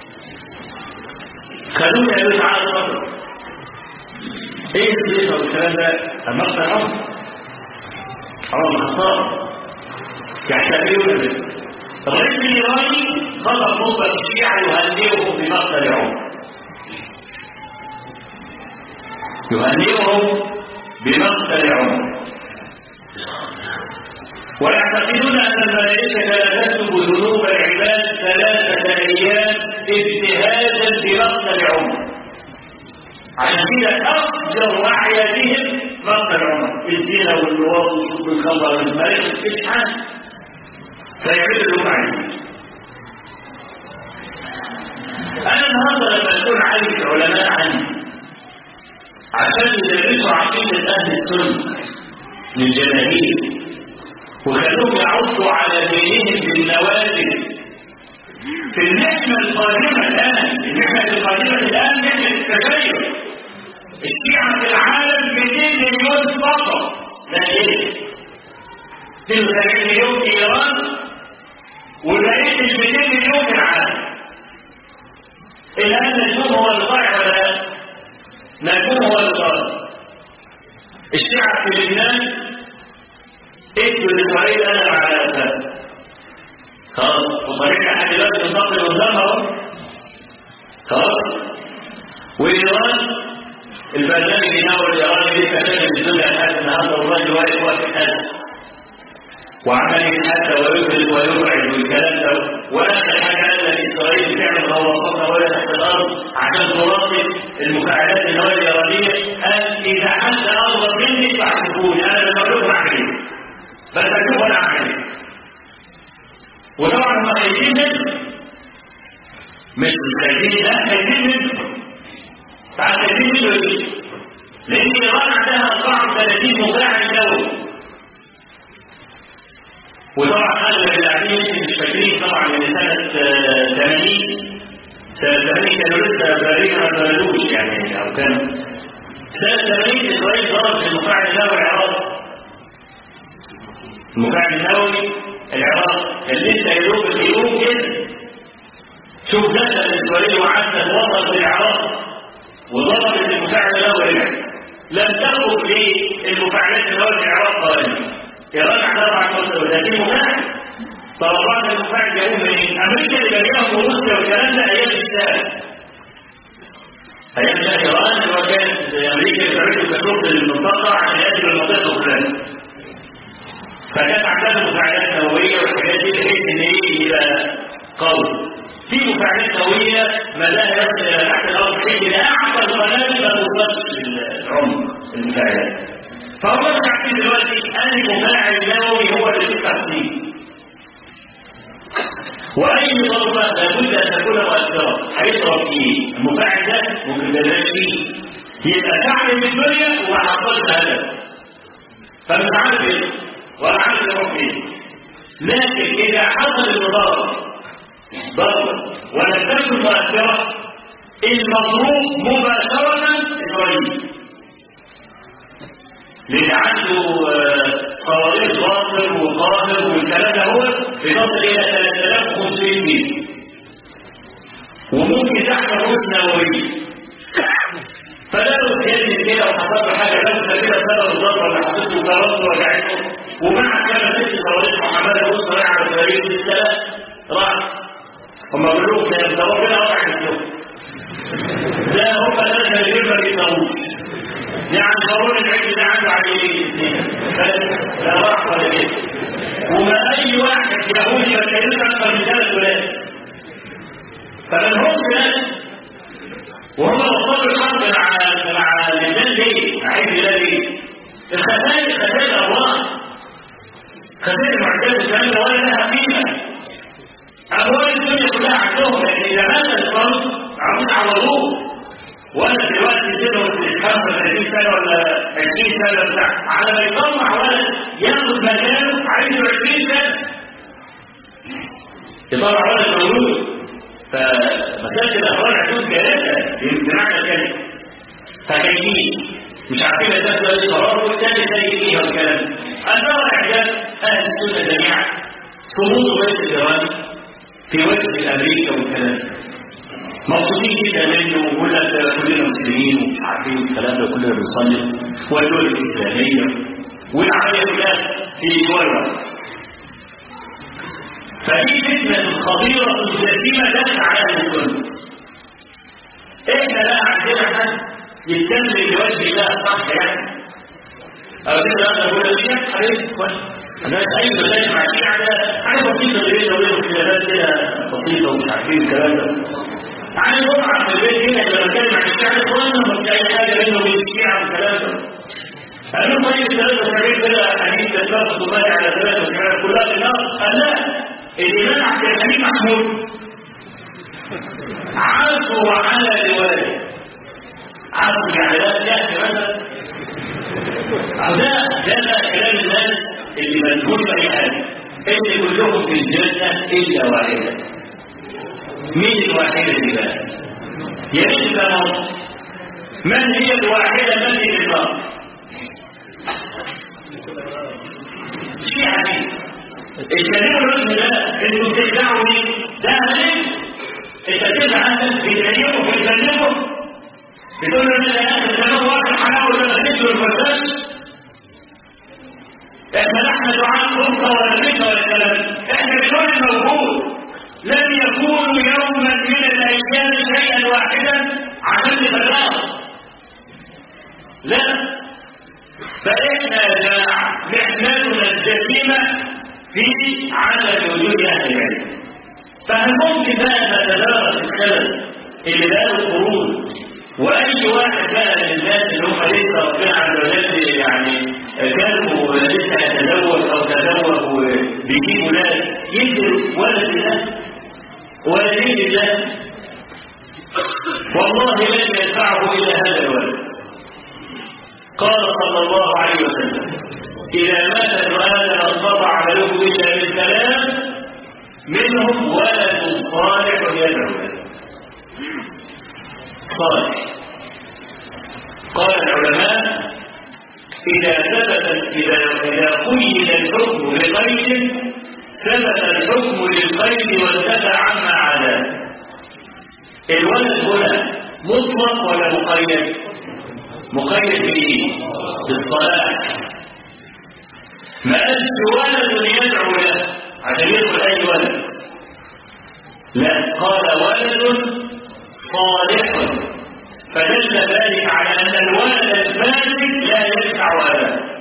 خلوني قالوا تعالى اتفضل ايه الصيغه والكلام ده المقطع عمر عمر بن الخطاب يحتفلون به الرجل الايراني طلب خطبه الشيعه يهنئهم بمقتل عمر يهنئهم بمقتل عمر ويعتقدون ان الملائكه لا تكتب ذنوب العباد ثلاثه ايام ابتهاجا بمقتل عمر عشان كده افجر اعيادهم مقتل عمر الزنا واللواط وشرب الخمر والملك مفيش حاجه فيعملوا اللي هم عايزينه انا النهارده لما اكون عايز علماء عني عشان يدرسوا عقيده اهل السنه للجماهير وخلوهم يعضوا على دينهم بالنوازل في النعمة القادمة الآن النعمة القادمة الآن نعمة التغير الشيعة في العالم 200 مليون فقط لا ايه 92 مليون في إيران وبقية ال 200 مليون في العالم الآن نجوم هو اللي ضايع ولا لا؟ نجوم هو اللي ضايع الشيعة في لبنان ادوا لاسرائيل انا على اساس خلاص وطريق لحد دلوقتي بنطبق النظام اهو خلاص وايران البرنامج ينور الايراني لسه شاغل الدنيا لحد النهارده والراجل واقف واقف الناس وعمال يتحدى ويفرد ويبعد والكلام ده واخر حاجه قال لك اسرائيل بتعمل غواصات ولا تحت الارض عشان تراقب المفاعلات النوويه الايرانيه قال اذا حد اغضب مني فاحسبوني انا اللي بقول لكم اعمل ايه فتشوف انا اعمل ايه وطبعا هم خايفين منه مش خايفين لا خايفين منه بعد خايفين منه ايه؟ لان ايران عندها 34 مفاعل نووي وطبعا اغلب اللي قاعدين يمكن مش فاكرين طبعا من سنه 80 سنه 80 كانوا لسه بارين ما بلدوش يعني او كان سنه 80 اسرائيل ضربت المفاعل النووي العراق المفاعل النووي العراق كان لسه يدوب اليوم كده شوف دخل اسرائيل وعدت وصل في العراق وضربت المفاعل النووي لم تخرج للمفاعلات النووي في العراق قائمه ايران عندها 34 مفاعل طلبات المفاعل جايين منين؟ امريكا اللي جايبها وروسيا والكلام ده ايام الشام ايام ده ايران اللي هو كانت امريكا بتعمل كشوف للمنطقه عشان يقتل المنطقه كلها فكانت عندها مفاعلات نوويه والحاجات دي بحيث ان ايه يبقى قوي في مفاعلات نوويه مداها يصل الى تحت الارض بحيث ان اعلى القنابل ما توصلش للعمق المفاعلات فهم عارفين دلوقتي أي مفاعل نووي هو اللي في التحسين وأي ضربة لابد أن تكون مؤثرة هيضرب فيه المفاعل ده ممكن بلاش فيه يبقى شعب في الدنيا وما حصلش هدف فمش عارف ايه ولا عارف يروح فين لكن إذا حصل الضرر ضربة ولم تكن مؤثرة المضروب مباشرة إسرائيل لان عنده صواريخ باطل وقاهر والكلام ده هو بتصل الى 3500 كيلو وممكن تحمل رؤوس نوويه فلو كان كده وحصل له حاجه لابسه كده سبب الضربه اللي حصلت له كرامته وجعته ومع كده ست صواريخ محمله رؤوس رايحه على صواريخ الثلاث راح هم بيقولوا لهم ده هو كده وقع الدكتور ده هم ناس غير ما بيطلعوش يعني ضروري العلم ده عنده عليه بس لا راح ولا جه وما اي واحد يهودي ما كانش اكثر من ثلاث ولاد فمن هم ثلاث وهم بطلوا الحرب مع مع اللبنان ليه؟ عايز بلاد ليه؟ الخسائر خسائر الاموال خسائر المعدات والكلام ده ولا لها قيمه اموال الدنيا كلها عندهم لكن اذا مات الفرد عاوزين يعوضوه وانا دلوقتي سنه 35 سنه ولا 20 سنه بتاع على ما يطلع ولد ياخد مكانه عايز 20 سنه يطلع ولد مولود فمسألة الأفراد عندهم ثلاثة بمعنى الكلمة فخايفين مش عارفين يتخذوا هذه القرار والثاني زي فيها والكلام أثار إعجاب أهل السنة جميعا صمود رئيس الإيراني في وجه أمريكا والكلام مبسوطين جدا منه ويقول لك كلنا مسلمين ومش عارفين الكلام ده كلنا بنصلي والدول الإسلامية والعملية كلها في شوية فدي فتنة خطيرة جسيمة دخل على أهل السنة احنا لا عندنا حد يتكلم لوجه الله صح يعني او كده انا بقول لك يا حبيبي انا اي مشاكل مع الشيعة ده حاجه بسيطه بيننا وبين خلافات كده بسيطه ومش عارفين الكلام ده عايز اطلع في البيت هنا لما اتكلم عن الشيعة اخوانا مش اي حاجه بيننا وبين الشيعة والكلام ده قال له طيب 73 كده حديث تتفق تبالي على 73 كلها في النار قال لا الامام عبد الحليم محمود عرضوا على روايه عرضوا يعني لا يأتي مثلا أو ده ده بقى كلام الناس اللي ملهوش أي حاجة إن كلهم في الجنة إلا واحدة مين الواحدة دي بقى؟ يا ريت بقى موت من هي الواحدة التي في النار؟ شيء عجيب الكلام الرسم ده انتوا بتخدعوا مين؟ ده عليك انت تخدع اهلك بيتكلموا بيتكلموا بتقول له ان الاخر ده واحد حلاوه ولا تكسر الفساد احنا نحمد عن فرصه ولا فكره ولا كلام احنا بنقول الموجود لم يكونوا يوما من الايام شيئا واحدا عشان نتبعه لا فاحنا يا جماعه محنتنا الجسيمه في عدم وجود اهل العلم فهل ممكن بقى نتدارك الخلل اللي بقاله قرون واي واحد بقى من الناس اللي هم لسه ربنا عز وجل يعني كانوا لسه يتزوج او تزوج وبيجيب ولاد يدي ولد الله ولدين الله والله لن ينفعه الا هذا الولد قال صلى الله عليه وسلم اذا مات ابن ادم انقطع عمله الا بالكلام منهم ولد صالح يدعو له صالح قال العلماء إذا ثبت إذا إذا قيد الحكم لقيد ثبت الحكم للقيد وانتفى عما عداه الولد هنا مطلق ولا مقيد؟ مقيد به بالصلاح ما قالش ولد يدعو له عشان يدخل أي ولد لا قال ولد صالح فدل ذلك على أن الولد الفاسد لا ينفع أبدا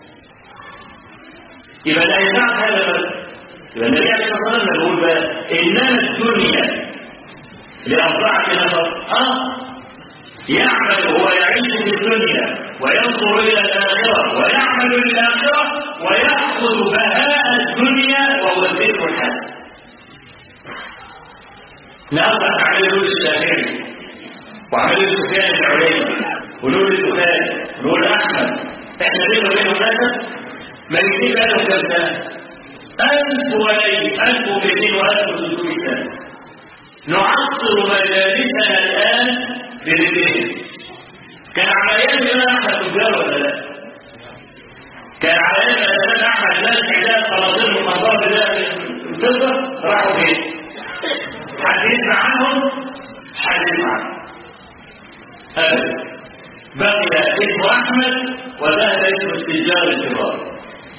يبقى لا ينفع هذا بس يبقى النبي عليه الصلاة والسلام يقول بقى إنما الدنيا لأربعة نفر آه يعمل هو يعيش في الدنيا وينظر إلى الآخرة ويعمل للآخرة ويأخذ بهاء الدنيا وهو الذكر الحسن نقطع عمل نور الشافعي وعمل سفيان العليم ونور الدخان ونور احمد احنا بينا وبينهم نسب ميتين بقالهم كام سنه؟ ألف وليل ألف ومئتين وألف وثلاثمائة سنة نعطر مجالسنا الآن برجلين كان على أيام الإمام أحمد تجار ولا لا؟ كان على أيام الإمام أحمد ناس حجاب قناطير مقنطرة ده الفضة راحوا فين؟ حد يسمع عنهم؟ حد يسمع عنهم أبدا بقي اسم أحمد وذهب اسم التجار الكبار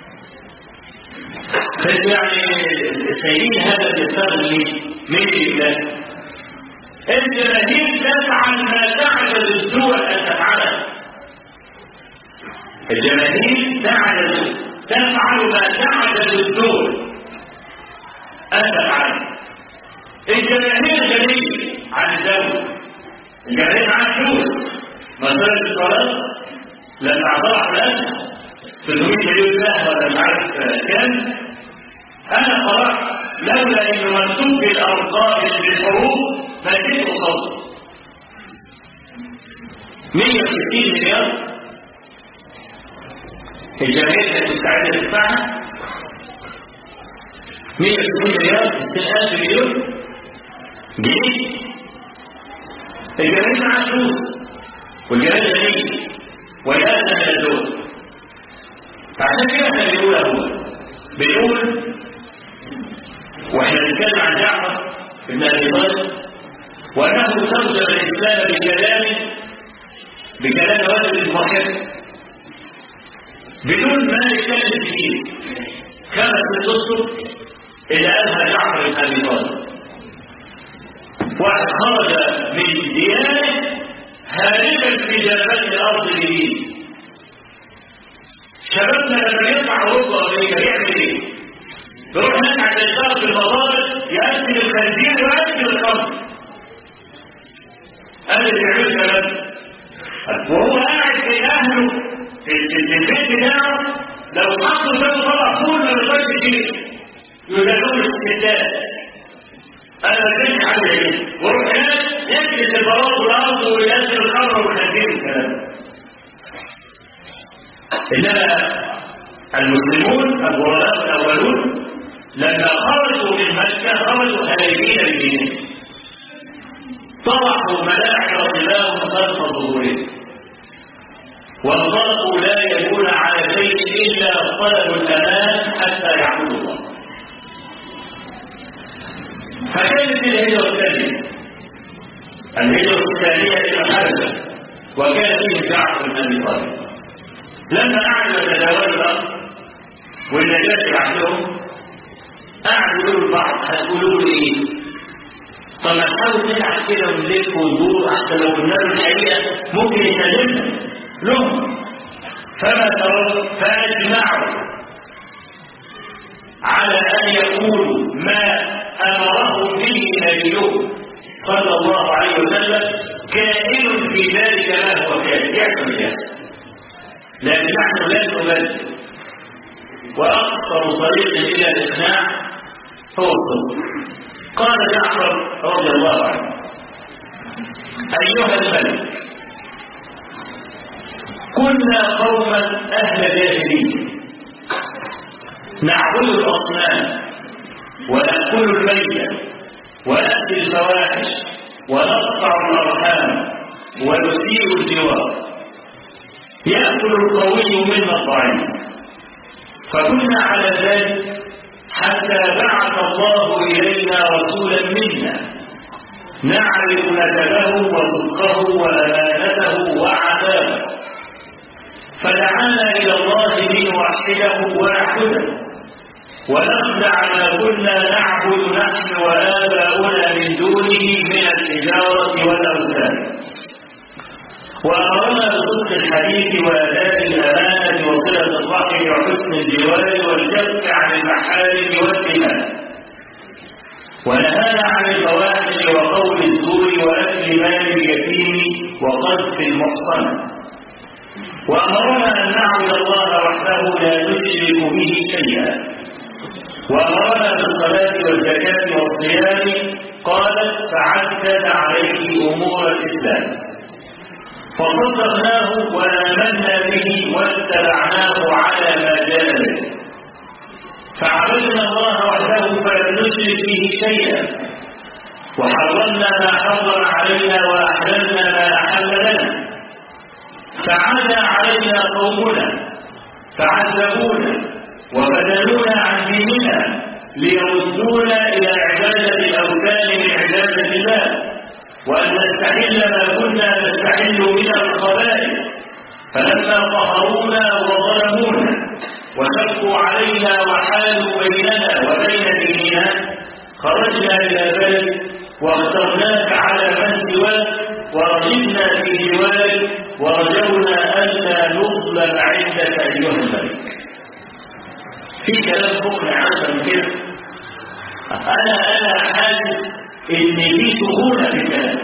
يعني سيدين هذا الإنسان من الله الجماهير تفعل ما تعجز الدول أن تفعله الجماهير تعجز تفعل ما تعجز الدول أن تفعله الجماهير غنية عن الدولة الجماهير معاها فلوس مسألة الصلاة لما أعطاها فلاس 300 مليون سهم ولا مش عارف كام أنا قرأت لولا إنه مكتوب بالأرقام بالحروف ما جيت أصدق 160 مليار الجماهير كانت مستعدة تدفعها 120 مليار 60000 مليون جنيه الجماهير معاها فلوس والجماهير غنية والأدنى من الدول فعشان كده احنا بنقول اهو بنقول واحنا بنتكلم عن جعفر بن ابي طالب وانه ترجم الاسلام بكلامه بكلام والد المحب بدون ما نتكلم كتير خمس ست اسطر اللي قالها جعفر بن ابي طالب واحد خرج من ديانه هاربا في جبهات الارض بدين شبابنا لما يطلع اوروبا وامريكا بيعمل ايه؟ يروح هناك عشان يشتغل في المضارب يقتل الخنزير ويقتل الخمر هذا اللي بيعمله شباب وهو قاعد في اهله في البيت بتاعه لو حطوا قدامه طبق فول ما يقدرش يشيل يدلون الستات انا ما كنتش حاجه كده ويروح هناك يكنس البلاط والارض وينزل الخمر والخنزير والكلام انما المسلمون الغرباء الاولون لما خرجوا من مكه خرجوا هاربين بدينهم طرحوا ملاعب صلاهم خلف ظهورهم وانطلقوا لا يكون على شيء الا طلب الامان حتى يعبدوا الله فكانت الهجره الثانيه الهجره الثانيه الى الحبشه وكان فيه جعفر بن ابي طالب لما قعدوا يتداولوا الامر والنجاشي بعدهم قعدوا يقولوا لبعض هتقولوا لي ايه؟ طب ما نحاول نلعب كده ونلف وندور احسن لو قلنا له الحقيقه ممكن يسلمنا لهم فما ترون فاجمعوا على ان يقولوا ما امرهم به نبيهم صلى الله عليه وسلم كائن في ذلك ما هو كائن يحصل يحصل لكن نحن لا نبدل واقصر طريق الى الاقناع هو الصدق قال جعفر رضي الله عنه ايها الملك كنا قوما اهل جاهليه نعبد الاصنام وناكل الميت وناتي الفواحش ونقطع الارحام ونسيء الجوار ياكل القوي منا الضعيف فكنا على ذلك حتى بعث الله إلينا رسولا منا نعرف نسبه وصدقه وأمانته وعفافه فدعانا إلى الله لنوحده ونعبده ونخدع ما كنا نعبد نحن وآباؤنا من دونه من الحجارة والأوثان وأمرنا بصدق الحديث وأداء الأمانة وصلة الرحم وحسن الجوار والكف عن المحارم والدماء ونهانا عن الفواحش وقول الزور وأكل مال اليتيم وقذف المحصن وأمرنا أن نعبد الله وحده لا نشرك به شيئا وأمرنا بالصلاة والزكاة والصيام قالت فعدد عليه أمور الإسلام فصدقناه وآمنا به واتبعناه على ما جاء به فعبدنا الله وحده فلم نشرك به شيئا وحرمنا ما حرم علينا وأحللنا ما أحل لنا فعاد علينا قومنا فعذبونا وبدلونا عن ديننا ليردونا إلى عبادة الأوثان من عبادة الله وأن نستحل ما كنا نستحل من الخبائث فلما قهرونا وظلمونا وشقوا علينا وحالوا بيننا وبين ديننا خرجنا إلى بلد واخترناك على من سواك ورغبنا في جوارك ورجونا ألا نظلم عندك أيها الملك في كلام مقنع أكثر من كده أنا أنا حاسس ان في سهولة في الكلام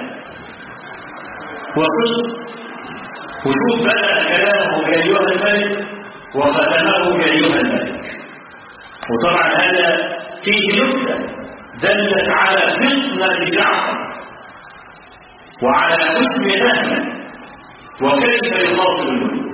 وصدق وشوف بقى كلامه كأيها الملك وختمه كأيها الملك وطبعا هذا فيه نكتة دلت على فطنة جعفر وعلى حسن فهمه وكيف يخاطب الملوك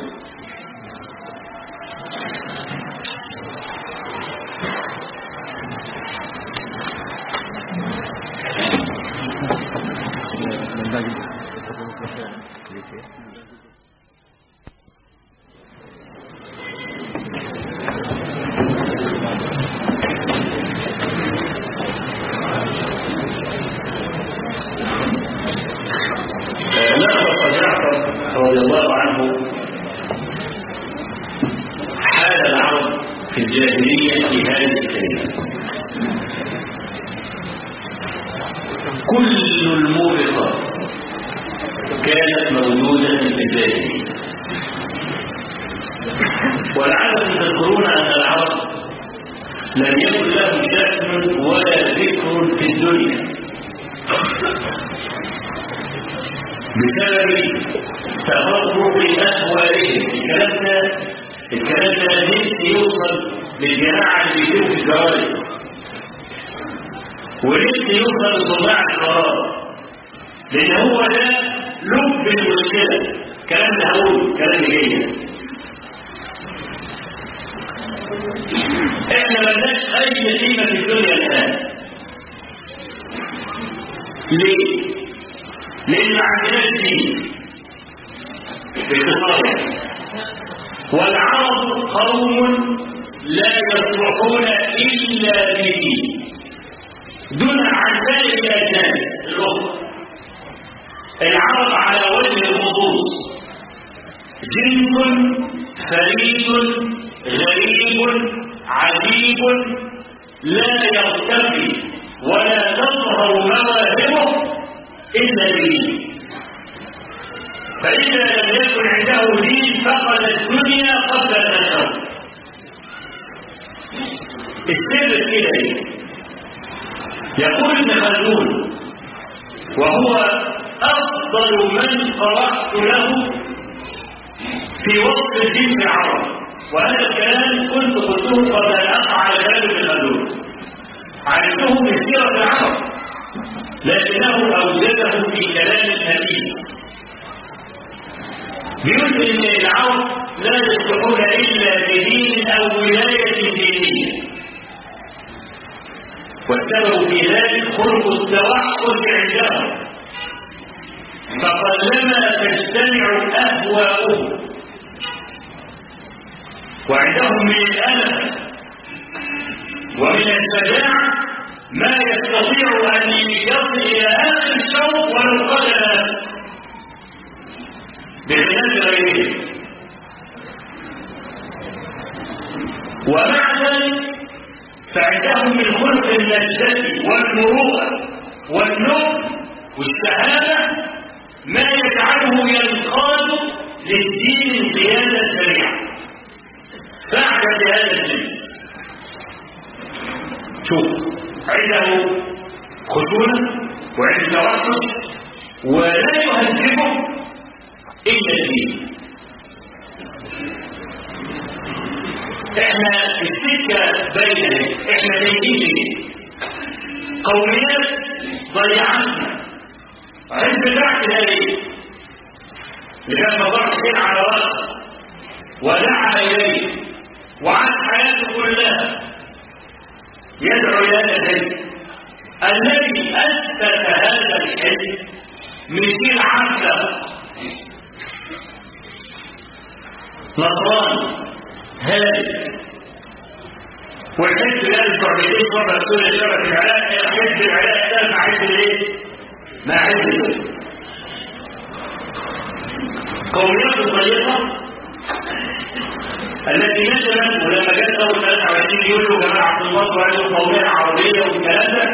هذه الكلمات كل الموبقات كانت موجودة في الجاهلية ولعلكم تذكرون أن العرب لم يكن له شأن ولا ذكر في الدنيا بسبب تفرق أهوالهم الكلام ده الكلام ده نفسي يوصل للجماعة اللي بيجوا في الجوارح ونفسي يوصل لصناع القرار لأن هو ده لب المشكلة كلام ده هقول كلام جيد احنا ملناش اي قيمه في الدنيا الان ليه لان ما عندناش دين باختصار والعرب قوم لا يصلحون الا بدين دون عن سائر الاجناس الاخرى العرب على وجه الخصوص جنس فريد غريب عجيب لا يرتقي ولا تظهر مواهبه الا بدين فاذا لم يكن عنده دين فقد الدنيا قبل الاخره السر كده ايه يقول ابن خلدون وهو افضل من قرات له في وصف الدين العربي وهذا الكلام كنت قلته قبل ان اقع على كلام ابن خلدون عرفته من سيره العرب لكنه اوجده في كلام الحديث بيقول ان العرب لا يصلحون الا بدين او ولايه دينيه والسبب في ذلك خلق التوحد عندهم فقلما تجتمع اهواؤهم وعندهم من الألم ومن الشجاعة ما يستطيع أن يصل إلى آخر الشوط ولو قتل نفسه بخلاف غيره ومع ذلك فعندهم من خلق النجدة والمروءة والنبل والشهادة ما يجعله ينقاد للدين انقيادا سريعا فاعجب بهذا الجنس شوف عنده خشونة وعنده توحش ولا يهذبه إلا الدين احنا السكة بيننا احنا جايين ليه قوميات ضيعتنا عند بعد هذه لما ضغط حين على راسه ودعا اليه وعاش حياته كلها يدعو الى هذا الحلم الذي اثبت هذا الحلم مثير عبده نصراني هالك والحزب لا يشعر بالايه صار رسول الله في العراق حزب العراق ده مع حزب الايه؟ مع حزب قوميات الطريقه التي نزلت ولما جت ثوره 23 يوليو جمال عبد الناصر وقال القوميه العربيه والكلام ده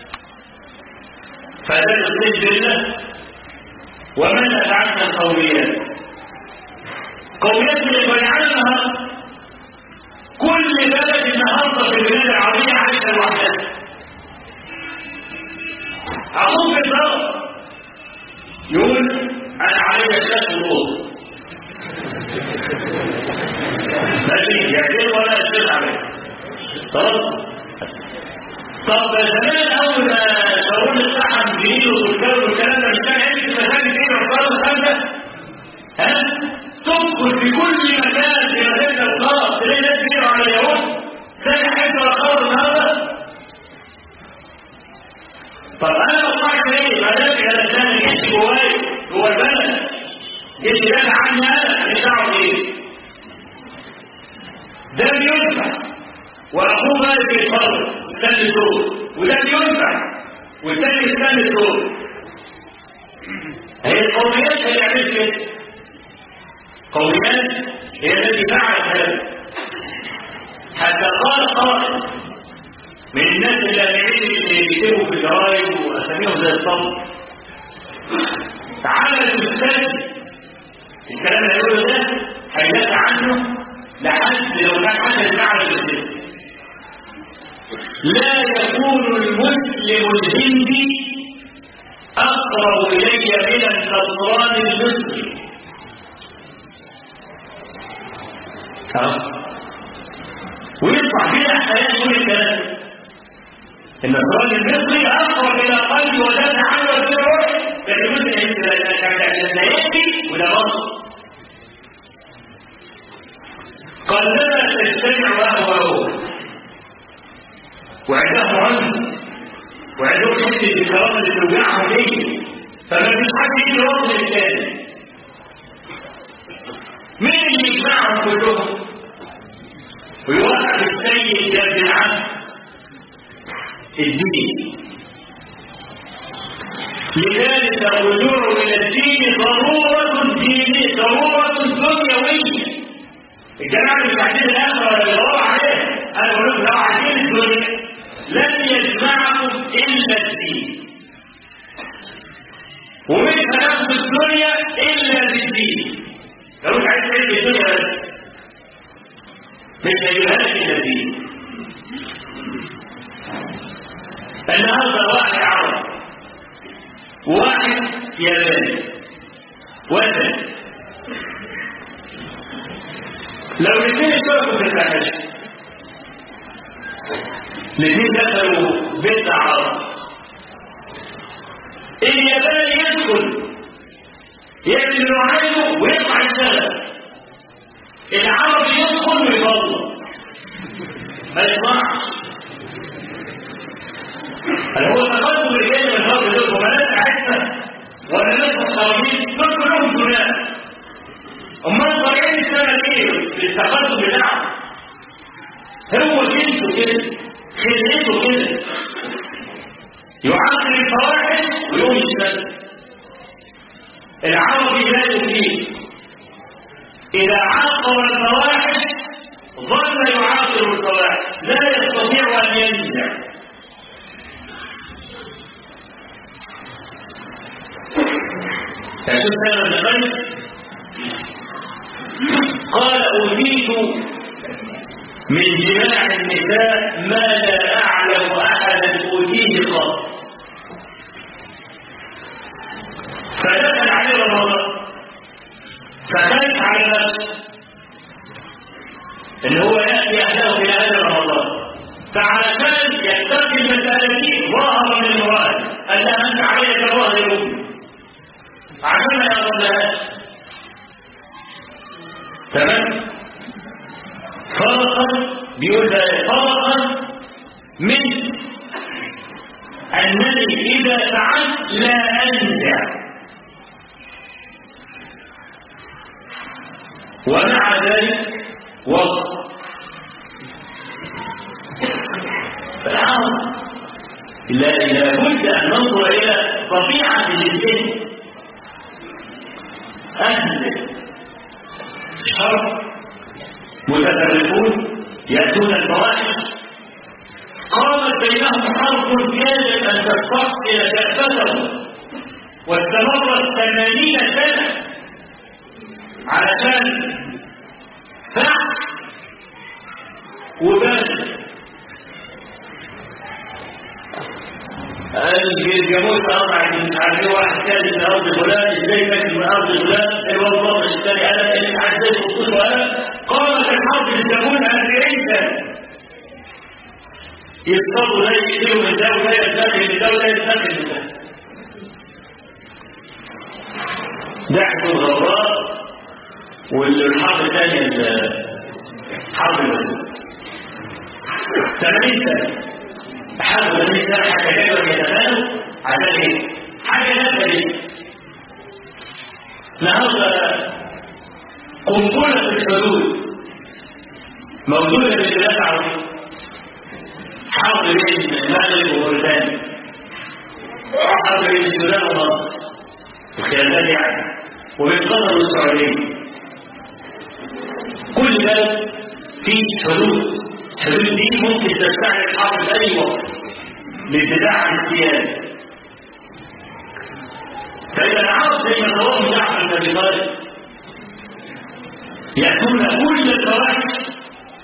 فزاد الصيد بالله ومن اتعدى القوميات قوميات اللي بيعنها كل بلد النهارده في البلاد العربيه عايشه لوحدها اخوك بالضبط يقول انا علي اساس الوضوء ماشي يعتبر ولا اساس عليه خلاص طب زمان اول ما شاور الصحن جديد والكلام والكلام ده مش كان عندي في مساجد ايه وصار الخمسه ها تدخل في كل مكان في مساجد الخلاص تلاقي ناس بيدعوا على اليهود زي حته الخلاص النهارده طب انا ما اطلعش ليه؟ ما دافع على الثاني جيش جواي جوه البلد جيش دافع عني انا مش دعوه بيه ده بينفع واخوه مالك يتفرج استنى الدور وده بينفع والتاني استنى الدور هي القوميات هي عملت كده قوميات هي التي فعلت هذا حتى قال قائل من الناس اللامعين اللي بيكتبوا في الجرايد واساميهم زي الصبر عملوا السد الكلام اللي يقوله ده هيدافع عنه لحد لو كان حد يسمعنا بالسد لا يكون المسلم الهندي أقرب إلي من النصراني المصري ويطلع بلا حياة كل الكلام النصراني المصري أقرب إلى قلبي ودافع عنه وفي روحي لكن المسلم لا يكفي ولا مصر قلما تجتمع أهواؤه وعندهم عنف وعندهم حته الكرامه اللي توجعهم ليه فما فيش حد يجي يوصل الثاني مين اللي يجمعهم كلهم ويوقف السيد يا ابن العم الدين لذلك الرجوع الى الدين ضروره دينيه ضروره دنيويه الجماعه اللي مش عايزين الاخره اللي بيدوروا عليها انا بقول لكم لو عايزين الدنيا لن يجمعكم إلا الدين ومش هناخد الدنيا إلا بالدين لو مش عايز تعيش الدنيا بس مش هيجيبها لك إلا الدين النهارده واحد عرب وواحد ياباني وثني لو الاثنين اشتركوا في الفاحشه الاثنين دخلوا بيت عرب الياباني يدخل يعمل اللي عايزه ويطلع يشتغل العربي يدخل ويطلع ما يطلعش هل هو تقدم رجال من فرق دول وبنات عزة ولا ناس محترمين دول كلهم جنان امال طالعين السنه ليه للتقدم بتاعهم هو جنسه كده خلقته كده يعاقب الفواحش ويقوم يشتغل العربي لا فيه إذا عاقب الفواحش ظل يعاقب الفواحش لا يستطيع أن ينزع فشوف هذا ابن قيس قال أوتيت من جماع النساء ما لا أعلم أحدا أوتيه قط فدخل عليه رمضان فخاف على نفسه ان هو ياتي اهله الى هذا رمضان فعلشان يتقي المساله دي ظهر من المراد قال لها انت عليك ظاهر امي عشان ما يظلهاش تمام فرقا بيقول فرقا من انني اذا فعلت لا انزع ومع ذلك وقت فالعرب لا لابد ان ننظر الى طبيعه الانسان اهل الشر متفرقون ياتون الفواحش قامت بينهم حرب كادت ان تستحصل شأفتهم واستمرت ثمانين سنه علشان فحص وبال الجاموس قطع مش عارف ايه واحد كان من ارض فلان ازاي فاكر من ارض فلان الواد بطل الثاني انا اللي مش عارف ازاي تخصصه انا قامت الحرب للزبون 40 سنه يصطادوا لا يشيلوا من ده ولا يدخل من ده ولا يدخل من ده ضحك الغراء والحرب الثانية حرب الوسط 80 سنة حرب 80 سنة حتى كانوا يتفانوا عشان ايه؟ حاجة نفسها دي النهارده قنبلة الحدود موجودة في البلاد العربية حرب بين المغرب وموريتانيا حرب بين السودان ومصر الخلافات يعني وبين قطر والسعودية كل ده في حدود حدود دي ممكن تستعمل الحرب في اي وقت للدفاع عن السياده فاذا العرب زي ما قوم جعفر بن ابي طالب ياتون كل الفواحش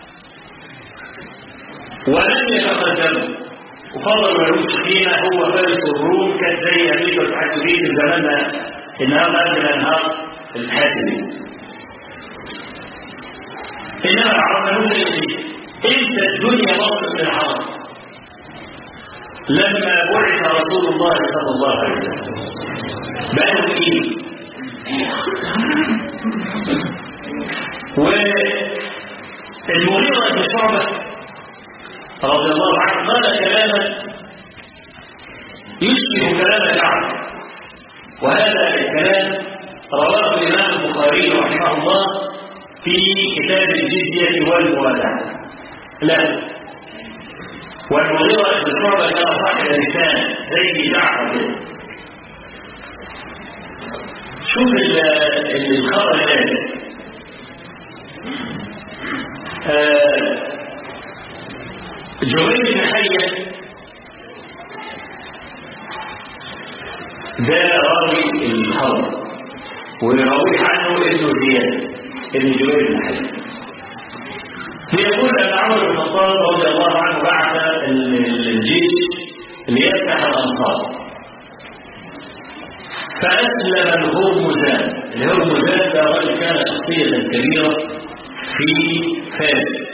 ولن يتقدموا وفضل ملوش قيمه هو فارس الروم كانت زي امريكا والاتحاد السوفيتي في زماننا النهار قبل الانهار الحاسمين انما العرب ملوش اي شيء انت الدنيا وصلت للعرب لما بعث رسول الله صلى الله عليه وسلم بقوا ايه والمغيرة بن شعبة رضي الله عنه قال كلاما يشبه كلام جعفر وهذا الكلام رواه الإمام البخاري رحمه الله في كتاب الجزية والموالاه لا والمغيرة بن شعبة كان صاحب لسان زي جعفر كده شوف الخبر الثالث جبريل بن حية ده راوي الخبر ويروي عنه ابن زياد ابن جبير بن حية بيقول ان عمر بن الخطاب رضي الله عنه بعث الجيش ليفتح الانصار فأسلم الهرمزان الهرمزان ده رجل كان شخصية كبيرة في فارس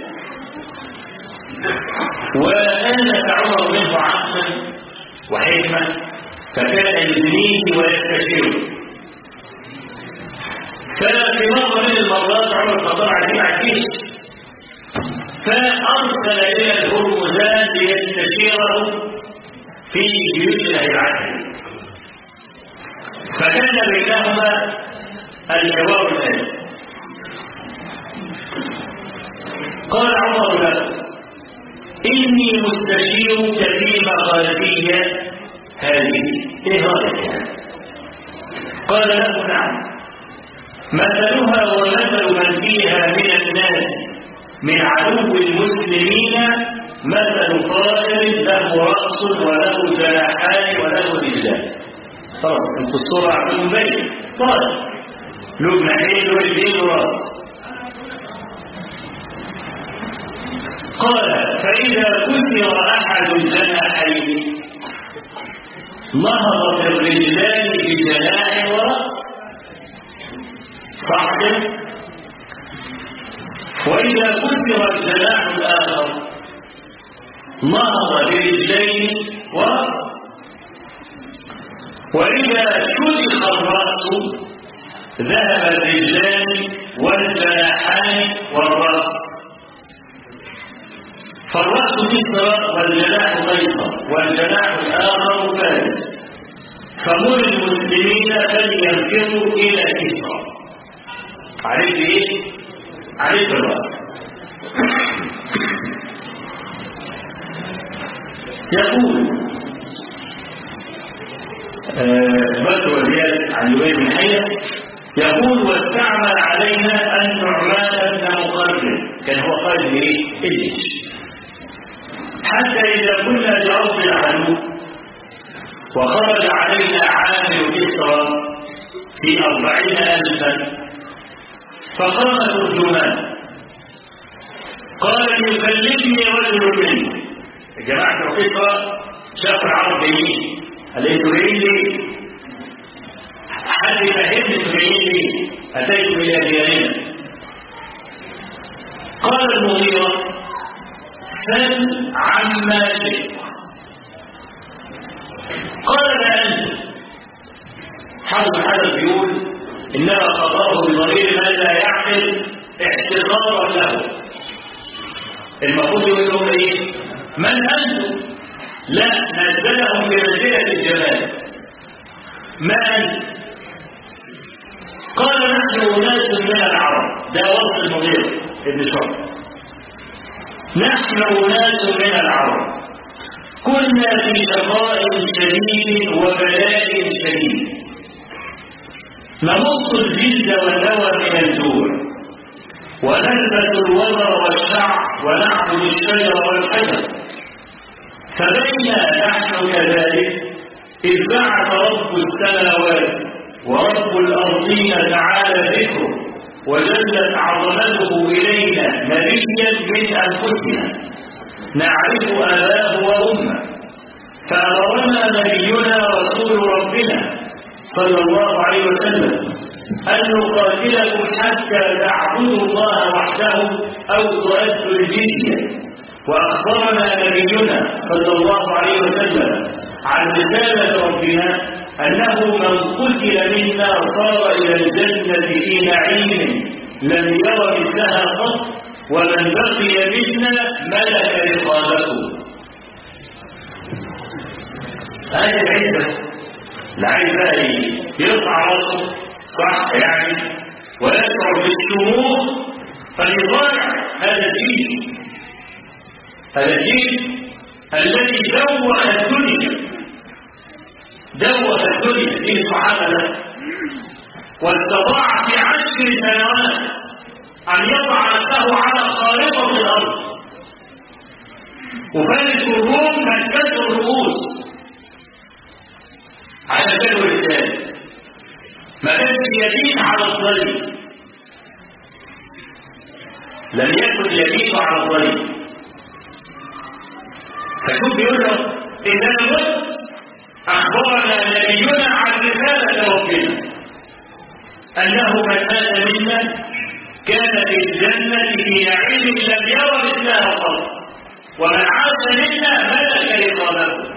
وآنف عمر منه عقلا وحكمة فكان يدنيه ويستشيره ففي مرة من المرات عمر خطر عليه مع الجيش فأرسل إلى الهرمزان ليستشيره في جيوش الهيعته فكان بينهما الجواب الآتي قال عمر له إني مستشيرك في مقالتي هذه إيه رأيك يعني؟ قال له نعم مثلها ومثل من فيها من الناس من عدو المسلمين مثل طائر له رأس وله جناحان وله رجلان خلاص انتوا الصورة عندكم باين طائر له جناحين له رجلين وراس قال فإذا كسر أحد الجناحين نهضت الرجلان بجناح ورأس صح وإذا كسر الجناح الآخر نهض برجلين ورأس وإذا شدخ الرأس ذهب الرجلان والجناحان والرأس فالرأس مصر والجناح قيصر والجناح الآخر فارس فمر المسلمين فلينفروا إلى كسرى عرفت إيه؟ عرفت الرأس يقول بدر وزياد عن جبير بن حية يقول واستعمل علينا النعمان بن مقرب كان هو قائد ايه؟ الجيش حتى إذا كنا بأرض العدو وخرج علينا عامل كسرى في أربعين ألفا فقام ترجمان قال يكلمني رجل منه جماعة كسرى شاف العرب جايين قال انتوا جايين ليه؟ حد يفهمني انتوا جايين ليه؟ أتيت إلى ديارنا قال المغيرة سل عما شئت قال ما أنت حرب الحدث بيقول إنما قضاه بضمير من لا يعقل احتقارا له المفروض يقول لهم ايه من انتم لا نزلهم بمنزله الجمال ما انت قال نحن اناس من العرب ده وصف المغير ابن شعب نحن اناس من العرب كنا في شقاء شديد وبلاء شديد نمص الجلد والهوى من الجوع ونلبس الوبر والشعر ونعبد الشجر والحجر فبينا نحن كذلك إذ بعث رب السماوات ورب الأرضين تعالى ذكره وجلت عظمته إلينا نبيا من أنفسنا نعرف آباه وأمه فأمرنا نبينا رسول ربنا صلى الله عليه وسلم أن نقاتلكم حتى تعبدوا الله وحده أو تؤدوا الجزية وأخبرنا نبينا صلى الله عليه وسلم عن رسالة ربنا أنه من قتل منا صار إلى الجنة في نعيم لم ير مثلها قط ومن بقي منا ملك رقابته هذه العزة العزة يرفع راسه صح يعني ويشعر بالشموخ فليضارع هذا الدين هذا الدين الذي دوأ الدنيا دوأ الدنيا دين الصحابة له واستطاع في عشر سنوات أن يضع نفسه على خارطة الأرض وفارس الروم من كسر الرؤوس عشان كانوا رجال ما كانش يمين على الظلم لم يكن يمين على الظلم فشوف بيقول له إذا مت أخبرنا نبينا عن رسالة ربنا أنه من مات منا كان في الجنة في نعيم لم ير مثلها قط ومن عاش منا ملك رقابته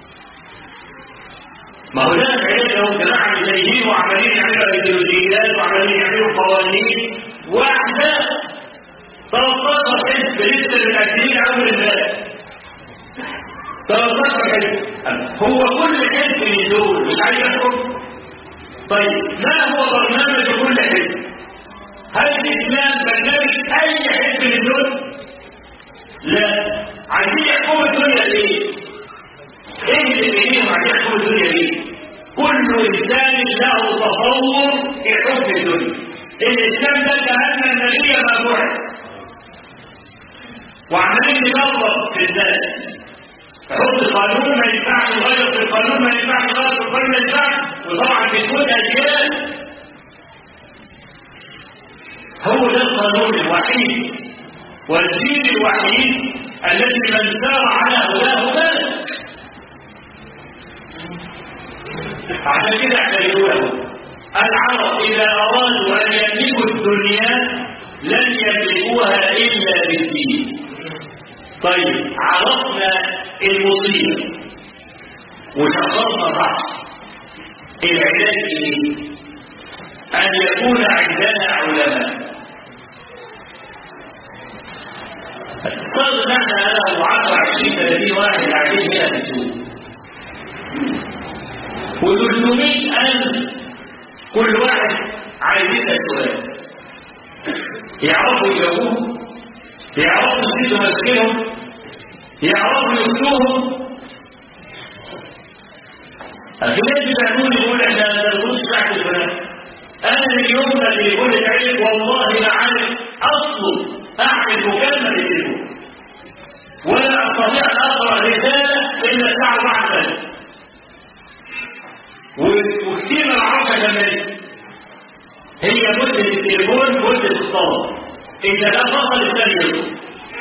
ما هو ده عيالهم جماعة مزيين وعمالين يعملوا ايديولوجيات وعمالين يعملوا قوانين واحدة 13 حزب لسه متأكدين أول امبارح 13 حزب هو كل حزب من دول مش عايز يحكم طيب ما هو برنامج كل حزب هل الإسلام برنامج أي حزب من دول لا عايزين يحكموا الدنيا ليه ايه اللي بينهم عايزين يحكموا الدنيا ليه كل إنسان له تصور في حكم الدنيا الإسلام ده كأن النبي ما بعث وعمالين نضرب في الناس حط قانون ما ينفعش يغير في القانون ما ينفعش يغير في القانون ما ينفعش وطبعا بتكون اجيال هو ده القانون الوحيد والدين الوحيد الذي من سار على هداه مات عشان كده احنا بنقول العرب اذا ارادوا ان يملكوا الدنيا لن يملكوها الا بالدين طيب عرفنا المصيبة وشخصنا صح العلاج ايه ان يكون عندنا علماء فرض نحن انا و10 20 30 واحد قاعدين هنا في السوق و300 ألف كل واحد عايز يسأل سؤال يعرفوا يجاوبوه يعرفوا يسيبوا مسكنهم يعرفوا يفتوهم في ناس بيعملون يقول احنا ما نربطش تحت الفلان انا اليوم اللي يقول العلم والله ما عارف اطلب اعمل مكالمه للتليفون ولا استطيع ان اقرا رساله الا الساعه واحده وكثير من العشرة كمان هي مدة التليفون مدة الطلب إذا لا فصل الثاني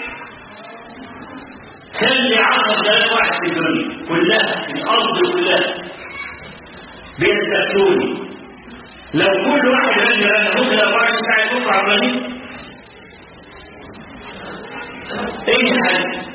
خلي عشر دقائق واحد في الدنيا كلها في الأرض كلها بيستفتوني لو كل واحد قال لي أنا ممكن 24 ساعة يكون عمالين إيه الحل؟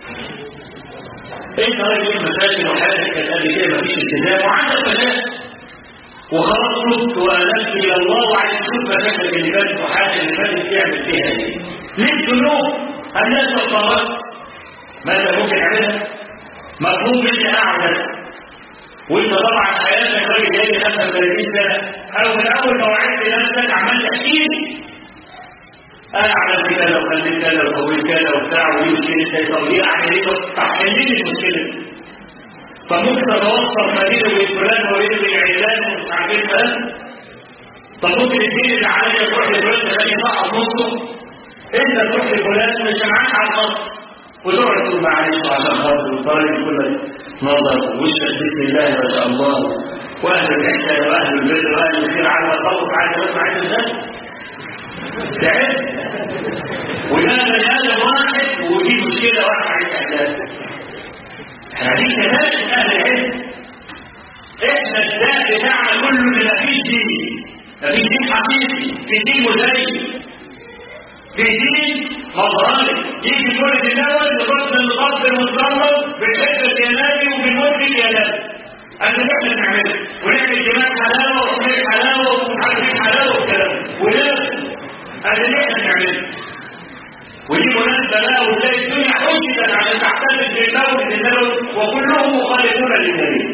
انت راجل مشاكل وحياتك كانت قبل كده مفيش التزام وعندك مشاكل وخلاص رحت وألمت إلى الله وعايز تشوف مشاكلك اللي فاتت وحياتك اللي فاتت تعمل فيها ايه؟ ليه الذنوب؟ الناس وصلت ماذا ممكن اعملها؟ مطلوب مني اعمل وانت طبعا حياتك راجل جاي 35 سنه او من اول ما وعدت نفسك عمال تحكي لي انا عملت كذا وخليت كذا وسويت كذا وبتاع ودي مشكله طب ليه اعمل ايه طب حل لي المشكله فممكن تتوصل ما بين فلان وبين العلان ومش عارف ايه فلان طب ممكن الدين اللي عليا تروح لفلان تلاقي صح نصه انت تروح لفلان مش معاك على الخط وتقعد تقول معلش عشان خاطر والطريق كله نظر وشك بسم الله ما شاء الله واهل الاحسان واهل البر واهل الخير على ما خلص على كلام عين الله تعب وده بني ادم واحد ودي مشكله واحد عايز احلام احنا عايزين كذلك اهل العلم احنا الداء بتاعنا كله اللي مفيش دين مفيش دين حقيقي في دين مزيف في دين مظاهر يجي كل الاول لبطن الغرب المتصرف بالحب الجنابي وبالملك الجنابي هذا اللي احنا بنعمله ونعمل دماء حلاوه وصحيح حلاوه ومش عارف ايه حلاوه والكلام ولازم هذا اللي احنا بنعمله ودي مناسبه بقى وتلاقي الدنيا حجبت عشان تحتفل بالمولد النبوي وكلهم مخالفون للنبي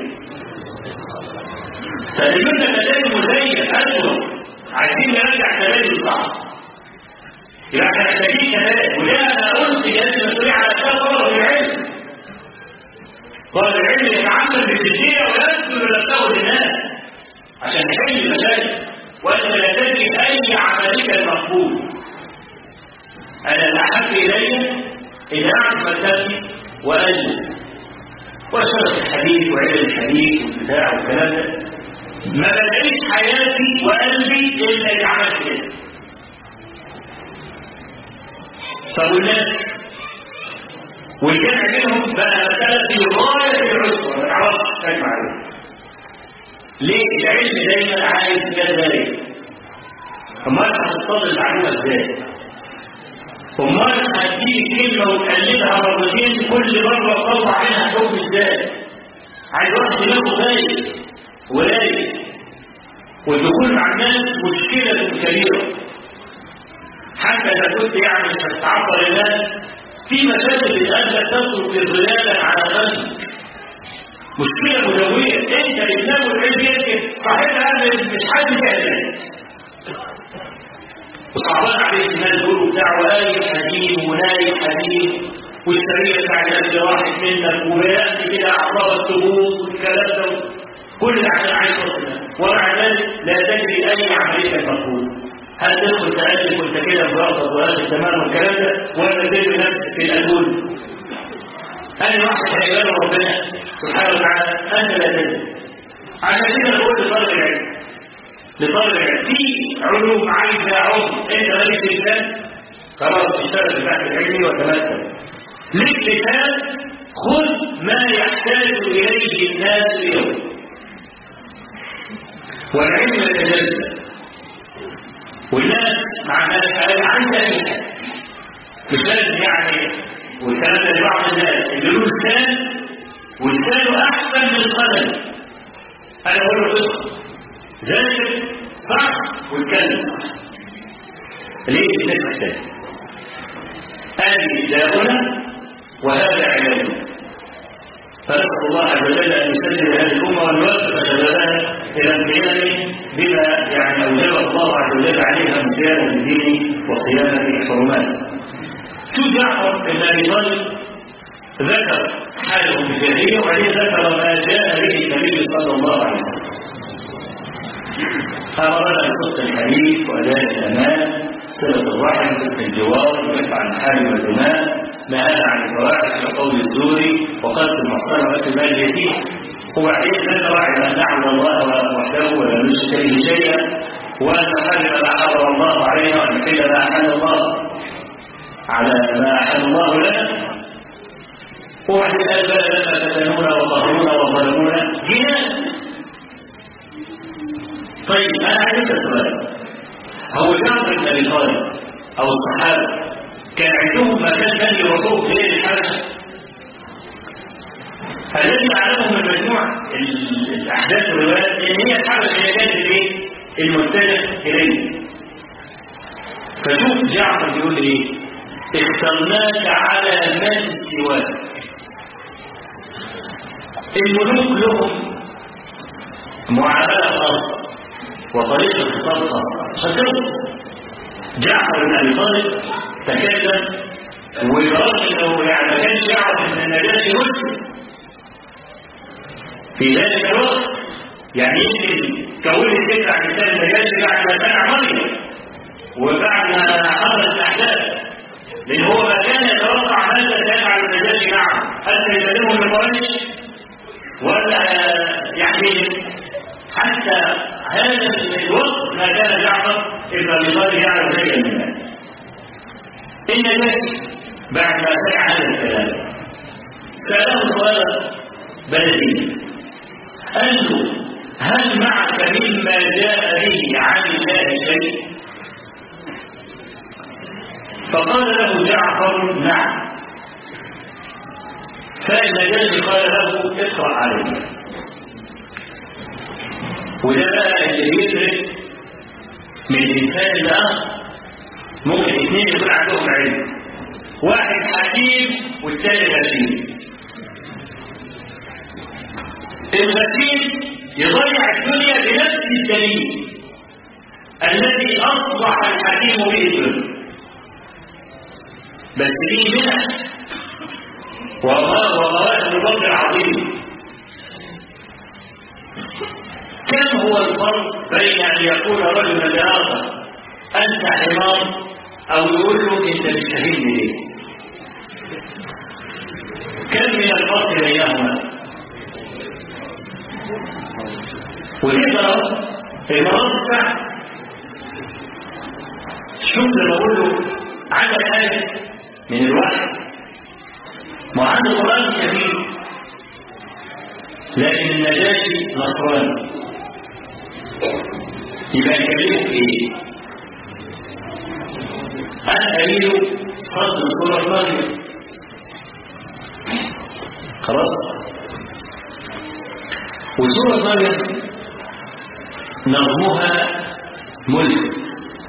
فالجمله كذلك مزين اسود عايزين نرجع كلام صح يبقى احنا محتاجين كذلك وده انا قلت جهاز المسؤوليه على اسباب طلب العلم طالب العلم يتعلم بالجديه ويذكر نفسه للناس عشان يحل المشاكل وانت لا تدري اي عملك المقبول انا الاحب الي ان اعرف مكتبتي والف واشتغل في الحديث وعلم الحديث والبتاع والكلام ده ما بدعيش حياتي وقلبي الا اللي عملت كده طب والناس والجمع منهم بقى مسألة في غاية العسر ما تعرفش تجمع عليه ليه العلم دايما عايز كذلك امال هتصطاد المعلومة ازاي امال هتجيب كلمة وتقلبها مرتين كل مرة تطلع منها حكم ازاي عايز واحد دماغه باين ولايق والدخول مع الناس مشكلة كبيرة حتى إذا كنت يعني مش هتتعبر الناس في مساجد الأدلة تترك الرجال على قلبك مشكلة مدوية أنت الإسلام والعلم يمكن صاحبها مش حد كذلك وصعبان عليك الناس يقولوا بتاع وآي حزين وناي حزين والسرية بتاع الأجل راحت منك وبيأتي كده أعصاب التبوظ والكلام ده كل ده عشان عايز تصل ومع ذلك لا تجري أي عملية المفروض هل تدخل تألف وانت كده مظبط واخد تمام والكلام ده ولا تدري نفسك في الألول أنا واحد هيقبل ربنا سبحانه وتعالى أنت لا تدري عشان كده نقول لطالب العلم لطالب العلم في علوم عايزة علم أنت مالكش لسان خلاص اشتغل في البحث العلمي وتمثل ليك لسان خذ ما يحتاج إليه الناس اليوم والعلم يتجدد والناس مع الناس عايزه ايه مش لازم يعني والكلام ده لبعض الناس اللي له لسان ولسانه احسن من القلم انا بقول له ادخل ذاكر صح واتكلم صح ليه الناس تحتاج هذه داؤنا وهذا علاجنا فنسأل الله عز وجل أن يسجل هذه الأمة ويوفق شبابها إلى القيام بما يعني أوجب الله عز وجل عليها من صيانة الدين وصيانة الحرمات. شو جعفر بن أبي طالب ذكر حاله في الجاهلية وبعدين ذكر ما جاء به النبي صلى الله عليه وسلم. أمرنا بحسن الحديث وأداء الأمان صلة الرحم حسن الجوار الدفع عن الحال والدماء نهانا عن الفواحش وقول الزور وقتل المحصنة وأكل مال اليتيم وبعدين ذكر أن نعبد الله وحده ولا نشرك به شيئا وأن نحرم ما حرم الله علينا وأن نحل ما أحل الله على ما أحل الله لنا وبعدين قال بلى لما فتنونا وقهرونا وظلمونا جنان طيب أنا عايز أسأل سؤال هو جعفر بن أبي طالب أو الصحابة كان عندهم مكان ثاني يروحوه غير الحبشة الذي أعلمه من مجموع الأحداث والروايات إن هي الحبشة هي كانت الإيه؟ المتجه إليه فشوف جعفر بيقول إيه؟ اخترناك على من سواك الملوك لهم معاملة خاصة وطريقة خطاب خاصة فكرت جعفر بن أبي طالب تكلم وبرغم انه يعني ما كانش يعرف ان النجاشي مسلم في ذلك الوقت يعني يمكن كون الفكره عن لسان النجاشي بعد ما منع مريم وبعد ما حصلت الاحداث لأن هو ما كان يتوقع ماذا سيفعل النجاشي معه هل سيسلمه لقريش ولا يعني حتى هذا الوقت ما كان جعفر ابن ابي طالب يعلم شيئا من هذا النجاشي بعد ما سمع هذا الكلام سأله سؤال بلدي قال له هل معك مما جاء به عن الله شيء فقال له جعفر نعم فالنجاشي قال له اقرا علي وده بقى اللي يدرك من الانسان الاخر ممكن اثنين يكون عندهم علم واحد حكيم والثاني غشيم الغشيم يضيع الدنيا بنفس الدليل الذي اصبح الحكيم به الدنيا بس ليه منح ومواد الفضل العظيم كم هو الفرق بين ان يقول رجل لاخر انت حمار او يقول له انت مش فاهمني ليه كم من الفرق بينهما وكده في مرات الساعه شوف لما اقول له عندك حاجه من الوحي ما عنده قرآن كثير لكن النجاشي نصراني يبقى نكلمه في ايه؟ أنا قليل فضل سورة مريم خلاص وسورة مريم نظمها ملك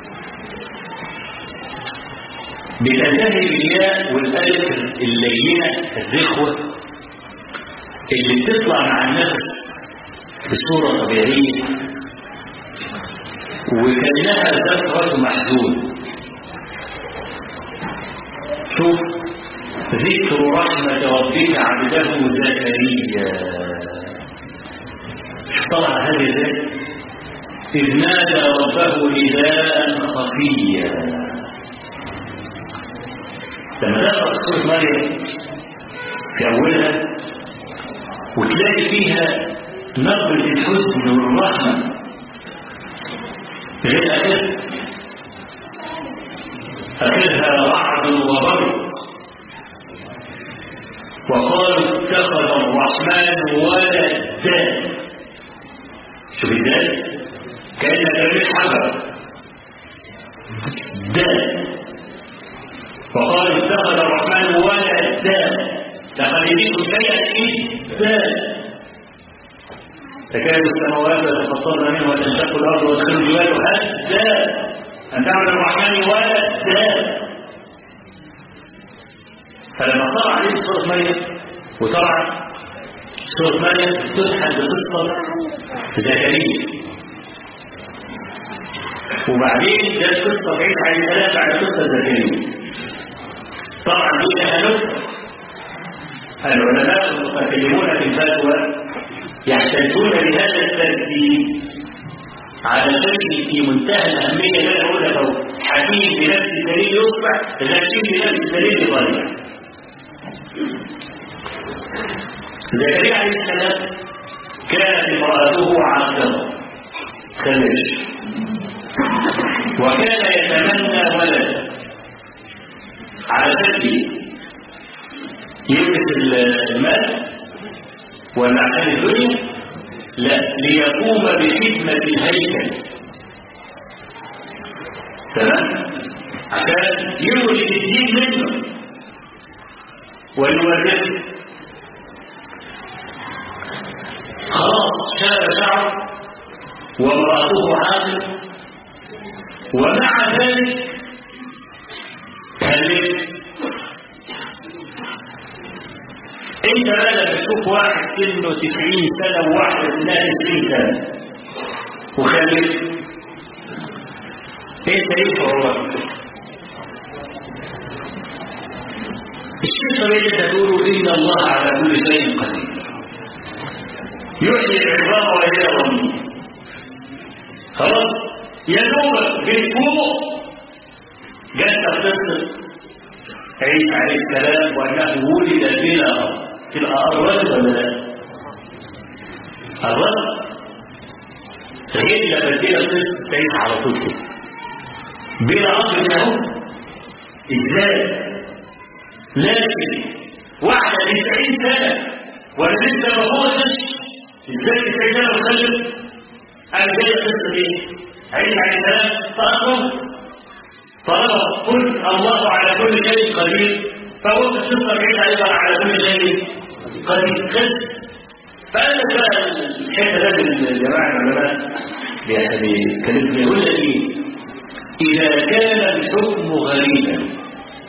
بتنتهي بالياء والالف اللينه الرخوه اللي بتطلع مع النفس بصوره طبيعيه وكانها ذكرى محزون شوف ذكر رحمة ربك عبده زكريا شوف طلع هذه ازاي إذ نادى ربه نداء خفيا لما تقرا سوره مريم في اولها وتلاقي فيها نبره الحزن والرحمه غير اخرها اخرها رعد وبرق وقالوا اتخذ الرحمن ولدا شوف الدال كانك رميت حجر دال فقال اتخذ الرحمن ولدا لقد جئتم شيئا إدا تكاد السماوات يتفطرن منه وتنشق الارض وتخر الجبال هدا ان تعمل الرحمن ولدا فلما طلع عليه سوره مريم وطلع سوره مريم تسحب بقصه زكريا وبعدين ده القصه عيسى عليه السلام بعد قصه زكريا طبعا دي لها نكته العلماء المتكلمون في الفتوى يحتاجون بهذا الترتيب على شيء في منتهى الأهمية لا أقول له حكيم بنفس الدليل يصبح غشيم بنفس الدليل يضيع زكريا عليه السلام كانت امرأته عاقرة خلش وكان يتمنى ولدا على شكل يلبس المال ولا عشان الدنيا لا ليقوم بخدمة الهيكل تمام عشان يولد الدين منه ويورثه خلاص شاب شعر وامرأته عاقل ومع ذلك خلفت انت بقى لما تشوف واحد سنه 90 سنه وواحده سنها 90 سنه وخلف انت ايه شعورك؟ الشيء الطبيعي انت تقوله ان الله على كل شيء قدير يحيي العظام وهي رميم خلاص يا دوبك بتفوق جت قصه عيسى عليه السلام وأنه ولد بلا أرض تبقى الرجل ولا لا؟ الرجل غير لما تجينا قصة عيسى على طول كده بلا أرض له إزاي؟ لكن واحدة 90 سنة ولا لسه ما هو ازاي السيدنا وسلم قال كده القصة دي عيسى عليه السلام فأخبر طالما قلت الله على كل شيء قدير فهو قصة عيسى أيضا على كل شيء قدير خلص فقال لك بقى الحته ده الجماعه العلماء بيتكلموا يقول لك ايه؟ اذا كان الحكم غريبا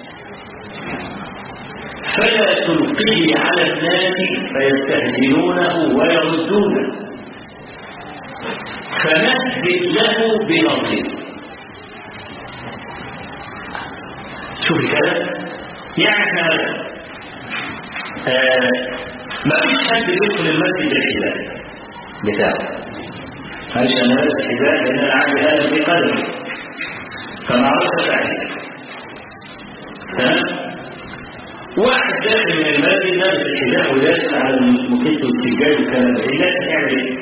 فلا تلقيه على الناس فيستهزئونه ويردونه فنهدئ له بنظير شوف الكلام يعني احنا مثلا آه ما فيش حد يدخل المسجد بالحذاء بتاعه معلش انا لابس حذاء لان انا عندي الم في قدمي فما اعرفش اتعزل تمام واحد داخل من المسجد لابس الحذاء وداخل على المكيف والسجاد والكلام ده الناس تعمل ايه؟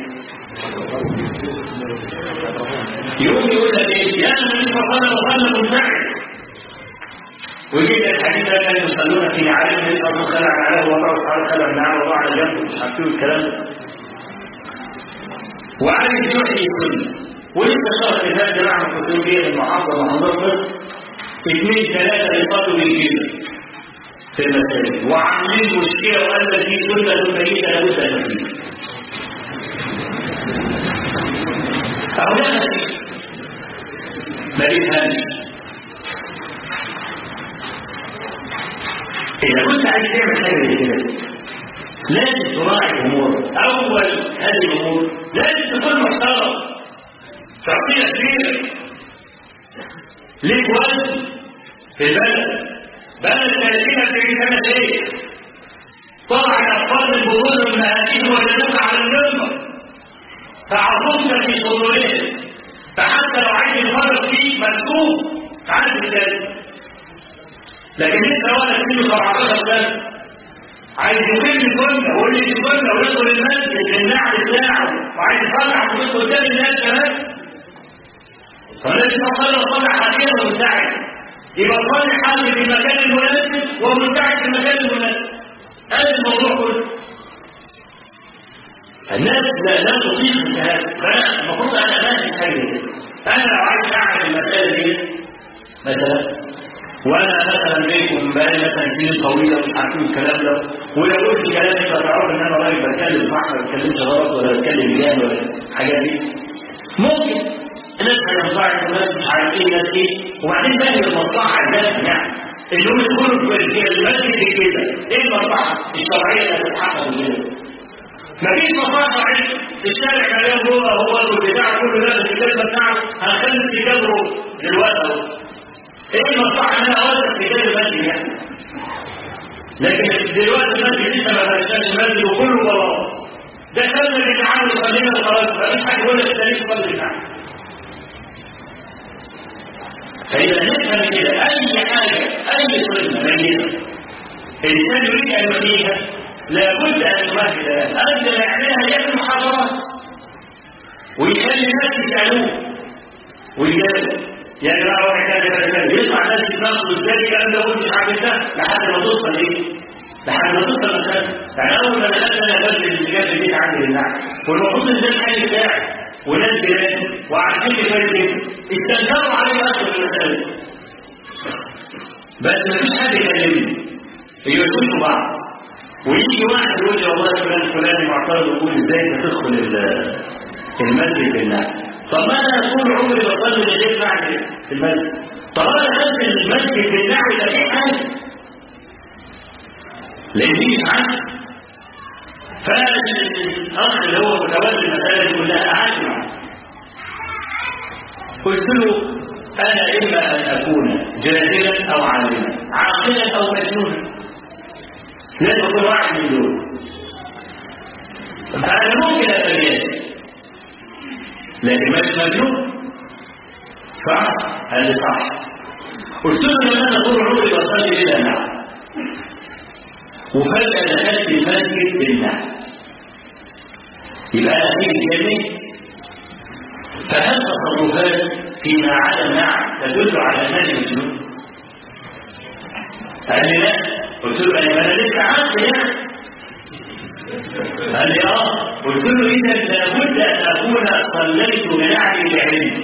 يقوم يقول لك ايه؟ يا النبي صلى الله عليه وسلم منتعب ويجيب الحديث ده كانوا يصلون في نعالهم يسألوا خلع عليه وضعوا صحابة خلع النعال وضعوا على جنبه مش عارفين الكلام ده وعايز يحيي السنة ولسه شهر اللي فات جماعة المسلمين فيه المحافظة ومحافظة مصر اثنين ثلاثة يصلوا بالجيزة في المساجد وعاملين مشكلة وقال لك دي سنة ميتة لابد أن نحييها أو لا ما بيفهمش إذا كنت عايز تعمل حاجة زي كده لازم تراعي أمور أول هذه الأمور لازم تكون محترم شخصية كبيرة ليك وزن في البلد بلد 30 40 سنة ليه؟ طبعا أطفال البطولة والمهاتين وجدوك على المنبر فعظمت في صدورهم فحتى لو عايز يفرق فيك مسكوك عارف ازاي لكن انت وانا سنه 17 سنه عايز يقيم السنه ويقول لي السنه ويدخل المسجد بالنعل بتاعه وعايز يطلع فلوس قدام الناس كمان فالنبي صلى الله عليه وسلم صلى حقيقه ومنتعب يبقى صلي حاجه في المكان المناسب ومنتعب في المكان المناسب هذا الموضوع كله الناس لا لا تطيق الشهاده فانا المفروض انا امهد حاجه انا لو عايز اعمل المساله دي مثلا وانا مثلا بينكم بقالي مثلا سنين طويله مش عارفين الكلام ده ولو قلت كلام انت هتعرف ان انا راجل بتكلم صح ما بتكلمش غلط ولا بتكلم جان ولا الحاجات دي ممكن الناس هينفعك الناس مش عارفين الناس ايه وبعدين بقى هي المصلحه عندنا يعني انهم يدخلوا في المسجد كده ايه المصلحه الشرعيه اللي هتتحقق كده مفيش مصلحه شرعيه الشارع مليان هو هو والبتاع كله لابس الكلمه بتاعه هنخلي السجاد دلوقتي اهو ايه المصلحه ان انا اوسع في كده المسجد يعني لكن دلوقتي المسجد لسه ما بقاش المسجد وكله بلاط ده سبب اللي عامل يصلينا الخلاص مفيش حاجه يقول لك انت ليه تصلي معاه فإذا نفهم كده أي حاجة أي سنة ميتة الإنسان يريد أن يحييها لابد أن يمهد لها قبل ما يعملها يعمل محاضرات ويخلي الناس يسألوه ويجاوب يعني بقى واحد كذا كذا كذا يطلع ناس يتناقشوا ازاي الكلام ده ومش عارف ده لحد ما توصل ايه؟ لحد ما توصل مثلا يعني اول ما دخلت انا بدري اللي جاب البيت عندي للنعم والمفروض ان ده الحل بتاعي وناس جيراني وعارفين كويس جدا استنكروا عليه اكتر في المساله بس ما فيش حد يكلمني يشوفوا بعض ويجي واحد يقول لي والله فلان فلان معترض ويقول ازاي هتدخل المسجد بالنعم طب ما انا طول عمري بصلي لغير بعد في المسجد طب انا دخلت المسجد بالنعم يبقى في حاجه لان دي مش عارف فالاخ اللي هو متولي المسائل دي كلها قعدت معاه قلت له انا اما ان اكون جاهلا او عالما عاقلا او مجنونا لازم اكون واحد من دول فانا ممكن اتميز لكن مش مجنون صح؟ قال لي صح قلت له لما انا طول عمري بصلي بلا نعم وفجأة دخلت المسجد بالنعم يبقى أنا فيه جنة فهل تصرفات فيما عدا النعم تدل على أنني مجنون؟ قال لي لا قلت له أنا أنا لسه عاقل يعني قال لي اه قلت له اذا لابد ان اكون صليت بنعلي بعلم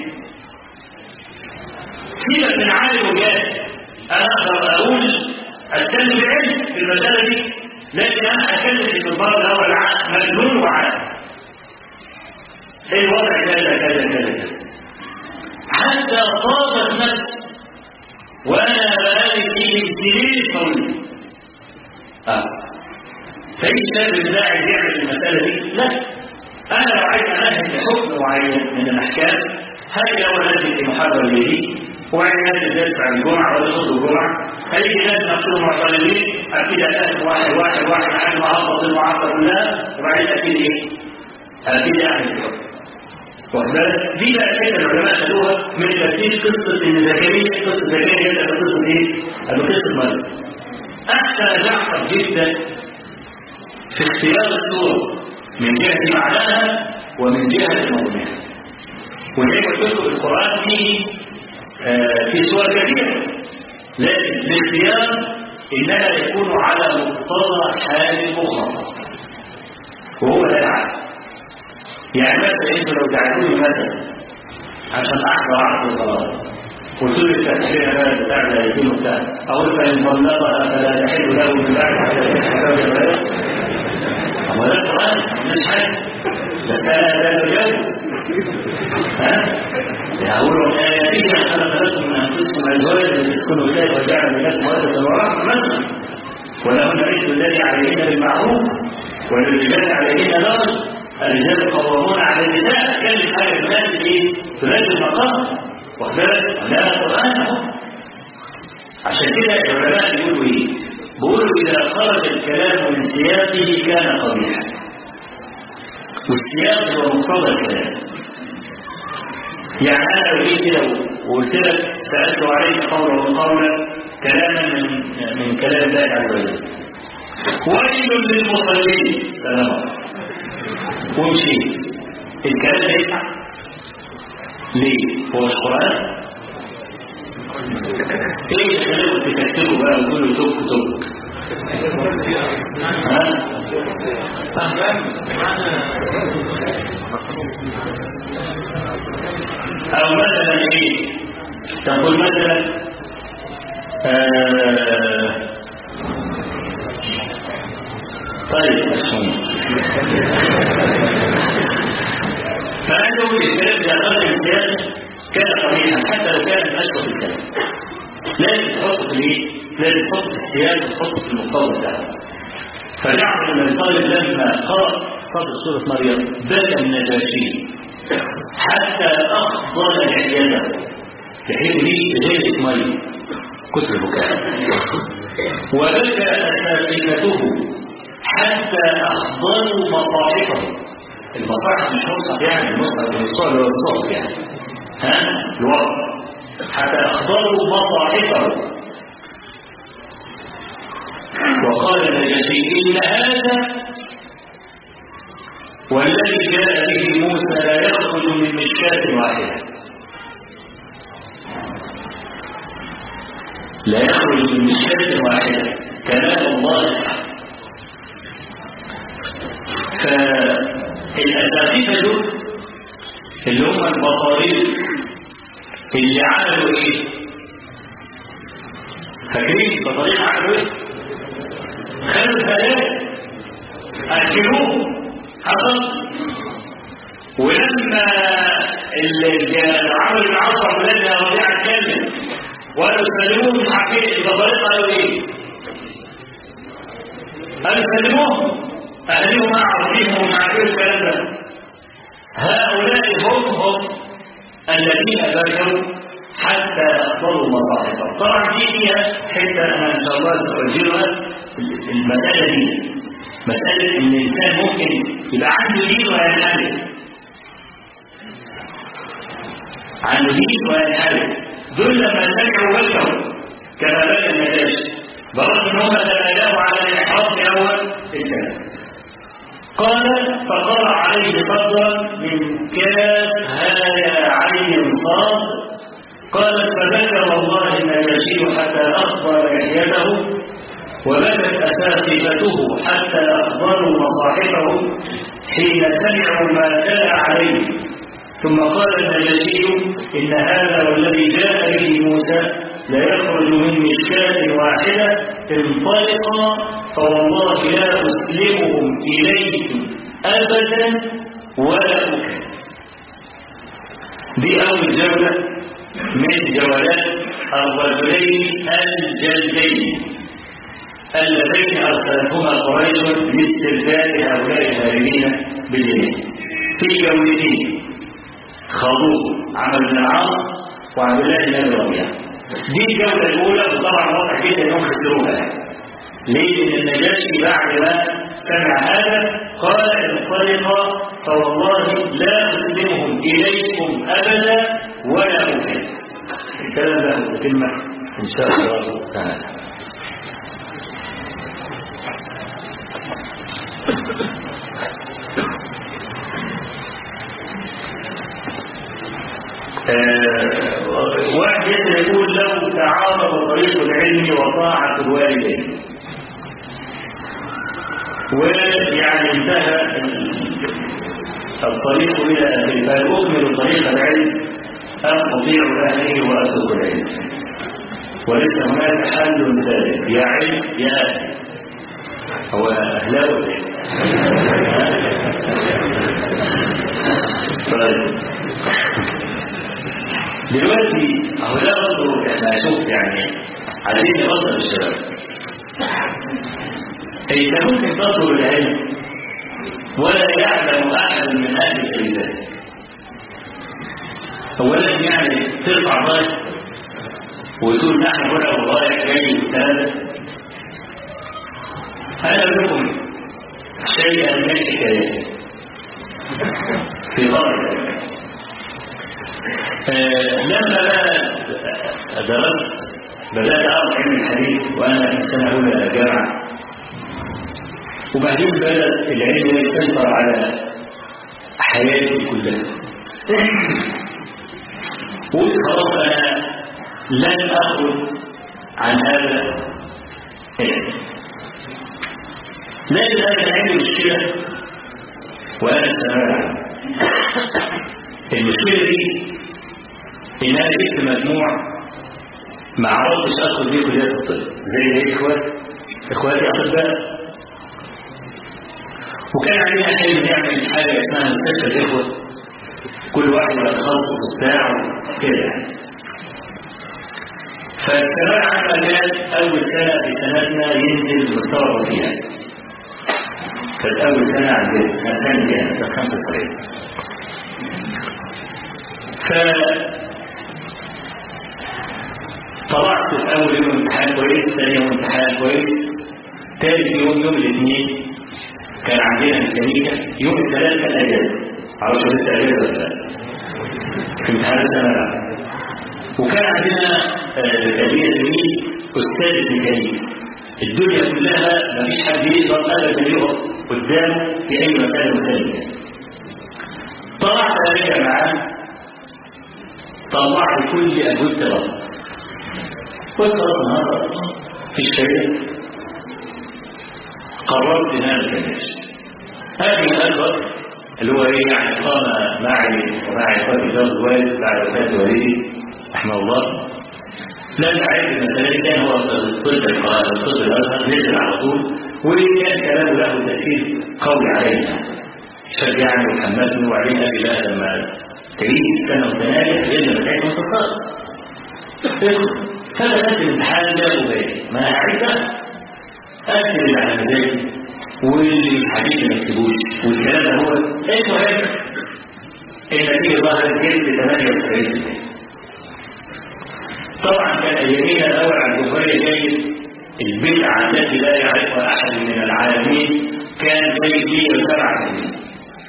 سيبك من عالم وجاهل انا اقدر اقول اتكلم بعلم في المساله دي لكن انا اتكلم في المباراه الاول عن مجنون وعالم الوضع كذا كذا كذا حتى طابت نفسي وانا بقالي فيه سنين طويله اه فاي شاب لا عايز يعمل المساله دي لا انا لو عايز انهي بحكم معين من الاحكام هاجي اول انزل في محاضره زي دي وبعدين انزل درس عن الجمعه ولا خطبه الجمعه هيجي ناس مقصود معترضين ابتدي اتاكد واحد واحد واحد لحد ما اهبط المعارضه كلها وبعدين ابتدي ايه؟ ابتدي اعمل الحكم واخد بالك؟ دي بقى الحته العلماء خدوها من ترتيب قصه ان زكريا قصه زكريا يبدا بقصه ايه؟ بقصه مريم احسن جعفر جدا في اختيار الصورة من جهة معناها ومن جهة موضوعها وزي ما قلت لكم القرآن فيه آه في صور كثيرة لكن الاختيار إنما يكون على مقتضى حال المخاطب وهو لا يعلم يعني مثلا انتوا لو دعيتوني مثلا عشان احضر عقد الصلاه قلت له التحرير هذا بتاع الايتين وبتاع اقول فان طلقها فلا تحل له من بعد حتى تحل هو ده القرآن مش حاجة بس أنا لا أتجوز ها؟ يقول آياته أن خلق لكم من أنفسكم أزواجا لتسكنوا إليه وجعل لكم مودة ورحمة مثلا ولهن مثل الذي عليهن بالمعروف وللرجال عليهن درجة الرجال قوامون على النساء كان حاجة تناسب إيه؟ تناسب المقام واخد بالك؟ لا القرآن أهو عشان كده العلماء بيقولوا إيه؟ بيقولوا إذا خرج الكلام من سياقه كان قبيحا والسياق هو مقتضى الكلام يعني أنا لو جيت كده وقلت لك سألت عليك قولا وقولا كلاما من من كلام الله عز وجل ويل للمصلين سلام ومشيت الكلام ده ينفع ليه؟ هو القرآن ايه اللي خليكم تكتبوا بقى وتقولوا توك توك او مثلا ايه تقول مثلا آه طيب فأنا أقول الكلام إذا خرج الإنسان كان قبيحا حتى لو كان أشبه الكلام لازم تحطه في الايه؟ لازم تحطه في السياق وتحطه في المقتضى بتاعه فجعفر بن الطالب لما قرأ صدر سورة مريم بكى النجاشي حتى أخضر لحيته لحيته دي غير مية كتر البكاء وبكى أساتذته حتى أخضروا مصاحفه المصاحف مش مصحف يعني المصحف المصحف اللي هو الصحف يعني ها الوضع حتى أخضروا مصاحفه وقال النجاشي إن هذا والذي جاء به موسى لا يخرج من مشكاة واحدة لا يخرج من مشكاة واحدة كلام الله الحق فالأساتذة دول اللي هم البطاريق اللي عملوا ايه فاكرين البطاريق عملوا ايه خدوا الهلاك اكلوه حصل ولما عملوا العصر ولاد ربيع اتكلم وقالوا سلموه مش عارفين البطاريق قالوا ايه قالوا سلموه اهلهم اعرفيهم ومش عارفين الكلام ده هؤلاء هم هم الذين بكوا حتى أخبروا مصاحفهم طبعا دي فيها حتة أنا إن شاء الله سأرجلها المسألة دي مسألة إن الإنسان ممكن يبقى عنده دين وينحرف عنده دين وينحرف دول لما سمعوا بكوا كما بدا النجاشي برغم ان هم تنادوا على الاحراف في اول الكلام قال فقرأ عليه صدرا من كاف هايا عين صاد قال فبكى والله النجاشي حتى أخبر لحيته وبكت أساتذته حتى أخبروا مصاحبهم حين سمعوا ما تلا عليه ثم قال النجاشي إن هذا والذي جاء به موسى لا يخرج من مشكاة واحدة انطلقا فوالله لا أسلمهم إليكم أبدا ولا أكل دي أول جولة من جولات الرجلين الجلدين اللذين أرسلتهما قريش لاسترداد هؤلاء الهاربين باليمين في جولتين خاضوه عمرو بن العاص وعبد الله بن ابي ربيعه دي الجوله الاولى وطبعا واضح جدا انهم خسروها ليه؟ لان النجاشي بعد ما سمع هذا قال انطلق فوالله لا اسلمهم اليكم ابدا ولا اكاد الكلام ده كلمه ان شاء الله تعالى آه واحد يسأل يقول لو تعارض طريق العلم وطاعة الوالدين ويعني انتهى الطريق إلى أهله بل أكمل طريق العلم أم أطيع أهلي وأترك العلم وليس هناك حل ثالث يا علم يا أهل هو أهلاوي طيب دلوقتي اهو ده برضه احنا هنشوف يعني عايزين نوصل الشباب انت ممكن تطلب العلم ولا يعلم احد من اهل الكلمات اولا يعني ترفع رايك وتقول نحن هنا ورايح جاي والكلام ده انا اقول لكم شيئا من الحكايات في ظهر آه لما بقى درست بدأت أعرف علم الحديث وأنا في السنة الأولى جامعة وبعدين بدأ العلم يسيطر على حياتي كلها قلت خلاص أنا لن أخرج عن هذا العلم لكن هذا العلم مشكلة وأنا أستمر المشكلة دي ان انا جبت مجموع ما عرفتش ادخل بيه كليه الطب زي ايه اخوات اخواتي اطباء وكان عندنا حلم نعمل حاجه اسمها مستشفى الاخوه كل واحد يبقى تخصص بتاعه كده يعني فالثانويه العامه كانت اول سنه في سنتنا ينزل مستوى فيها كانت اول سنه عندنا سنه ثانيه سنه 95 ف طلعت في اول يوم امتحان كويس ثاني يوم امتحان كويس ثالث يوم يوم الاثنين كان عندنا ميكانيكا يوم الثلاث كان اجازه معرفش لسه اجازه ولا لا في امتحان السنه العامه وكان عندنا ليا زميل استاذ ميكانيكا الدنيا كلها ما فيش حد يقدر ابدا يقف قدامه في اي مساله مسائل طلعت اراجع معاه طلعت كل اجوبه غلط قلت خلاص النهارده في الشيء قررت ان انا الكناش هذه الاكبر اللي هو ايه يعني قام معي ومع اخواتي جار الوالد بعد وفاه والدي رحمه الله لم اعرف المسألة كان هو الطب الطب الازهر نزل على طول وكان كلامه له تاثير قوي علينا شجعني وحمسني وبعدين قال لي لا لما تعيد السنه وتناجح غير لما تعيد وانتصار فدخلت الامتحان ده وبالي ما اعرف اكتب اللي على مزاجي واللي الحديث ما يكتبوش والكلام ده هو المهم النتيجه ظهرت جبت 98 طبعا كان ايامينا الاول على الجمهوريه جاي البدعه التي لا يعرفها احد من العالمين كان زي 107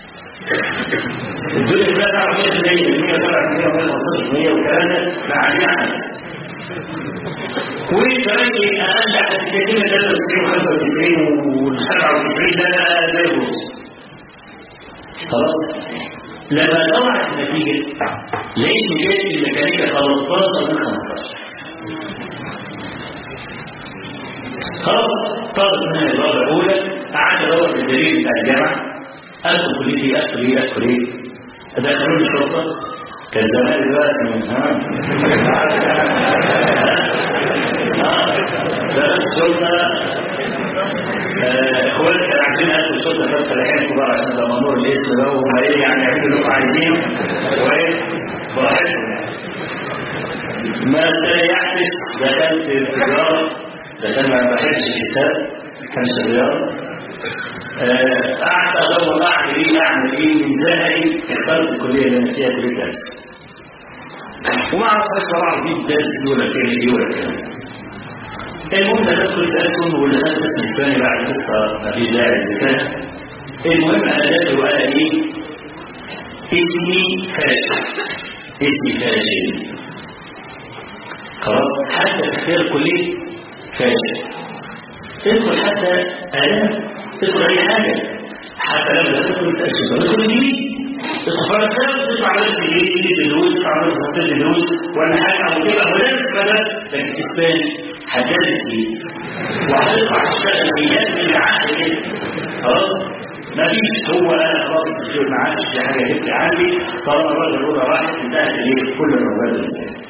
الدنيا كلها تعرف 100 107 100 100 والكلام ده مع جماعه وكمان أقل على الكثير 93 و95 و97 ده زي الرز خلاص لما طلعت النتيجة لقيت جاي الميكانيكا 13 من 15 خلاص طلب منها الرابعة الأولى قعدت أدور في الدليل بتاع الجامعة أدخل كليتي أدخل إيه أدخل إيه أدخلوني الشرطة كان زمان دلوقتي ها ها الشرطة اخوات كانوا عايزين ياخدوا الشرطه بس فلاحين كبار عشان ده مامور الاسم ده وهم ايه يعني يعملوا اللي هم عايزينه وايه براحتهم ما استريحتش دخلت التجاره دخلت ما بحبش الحساب كانش رياضه قعدت ادور اعمل ايه اعمل ايه من زهقي اخترت الكليه اللي انا فيها كليه الادب وما اعرفش صراحه دي الدرس دي ولا فين دي ولا كده المهم تدخل التأسن واللي خد اسم الثاني بعد قصة ما في داعي للذكاء المهم أنا داخل وقال إيه اسمي فاشل اسمي فاشل خلاص حتى تختار كلية فاشل ادخل حتى آلام ادخل أي حاجة حتى لو تدخل تأسن ادخل جديد الخرسان تدفع نفس الجديد بالدروس تدفع نفس الدروس ولا حاجة أو تبقى مدرس فبس لكن الثاني هتدرس ايه وهتطلع تشتغل ايام من العقل كده خلاص ما فيش هو انا خلاص الدكتور ما عادش في حاجه تفرق عندي طالما الراجل الاولى راحت انتهت الايه كل الراجل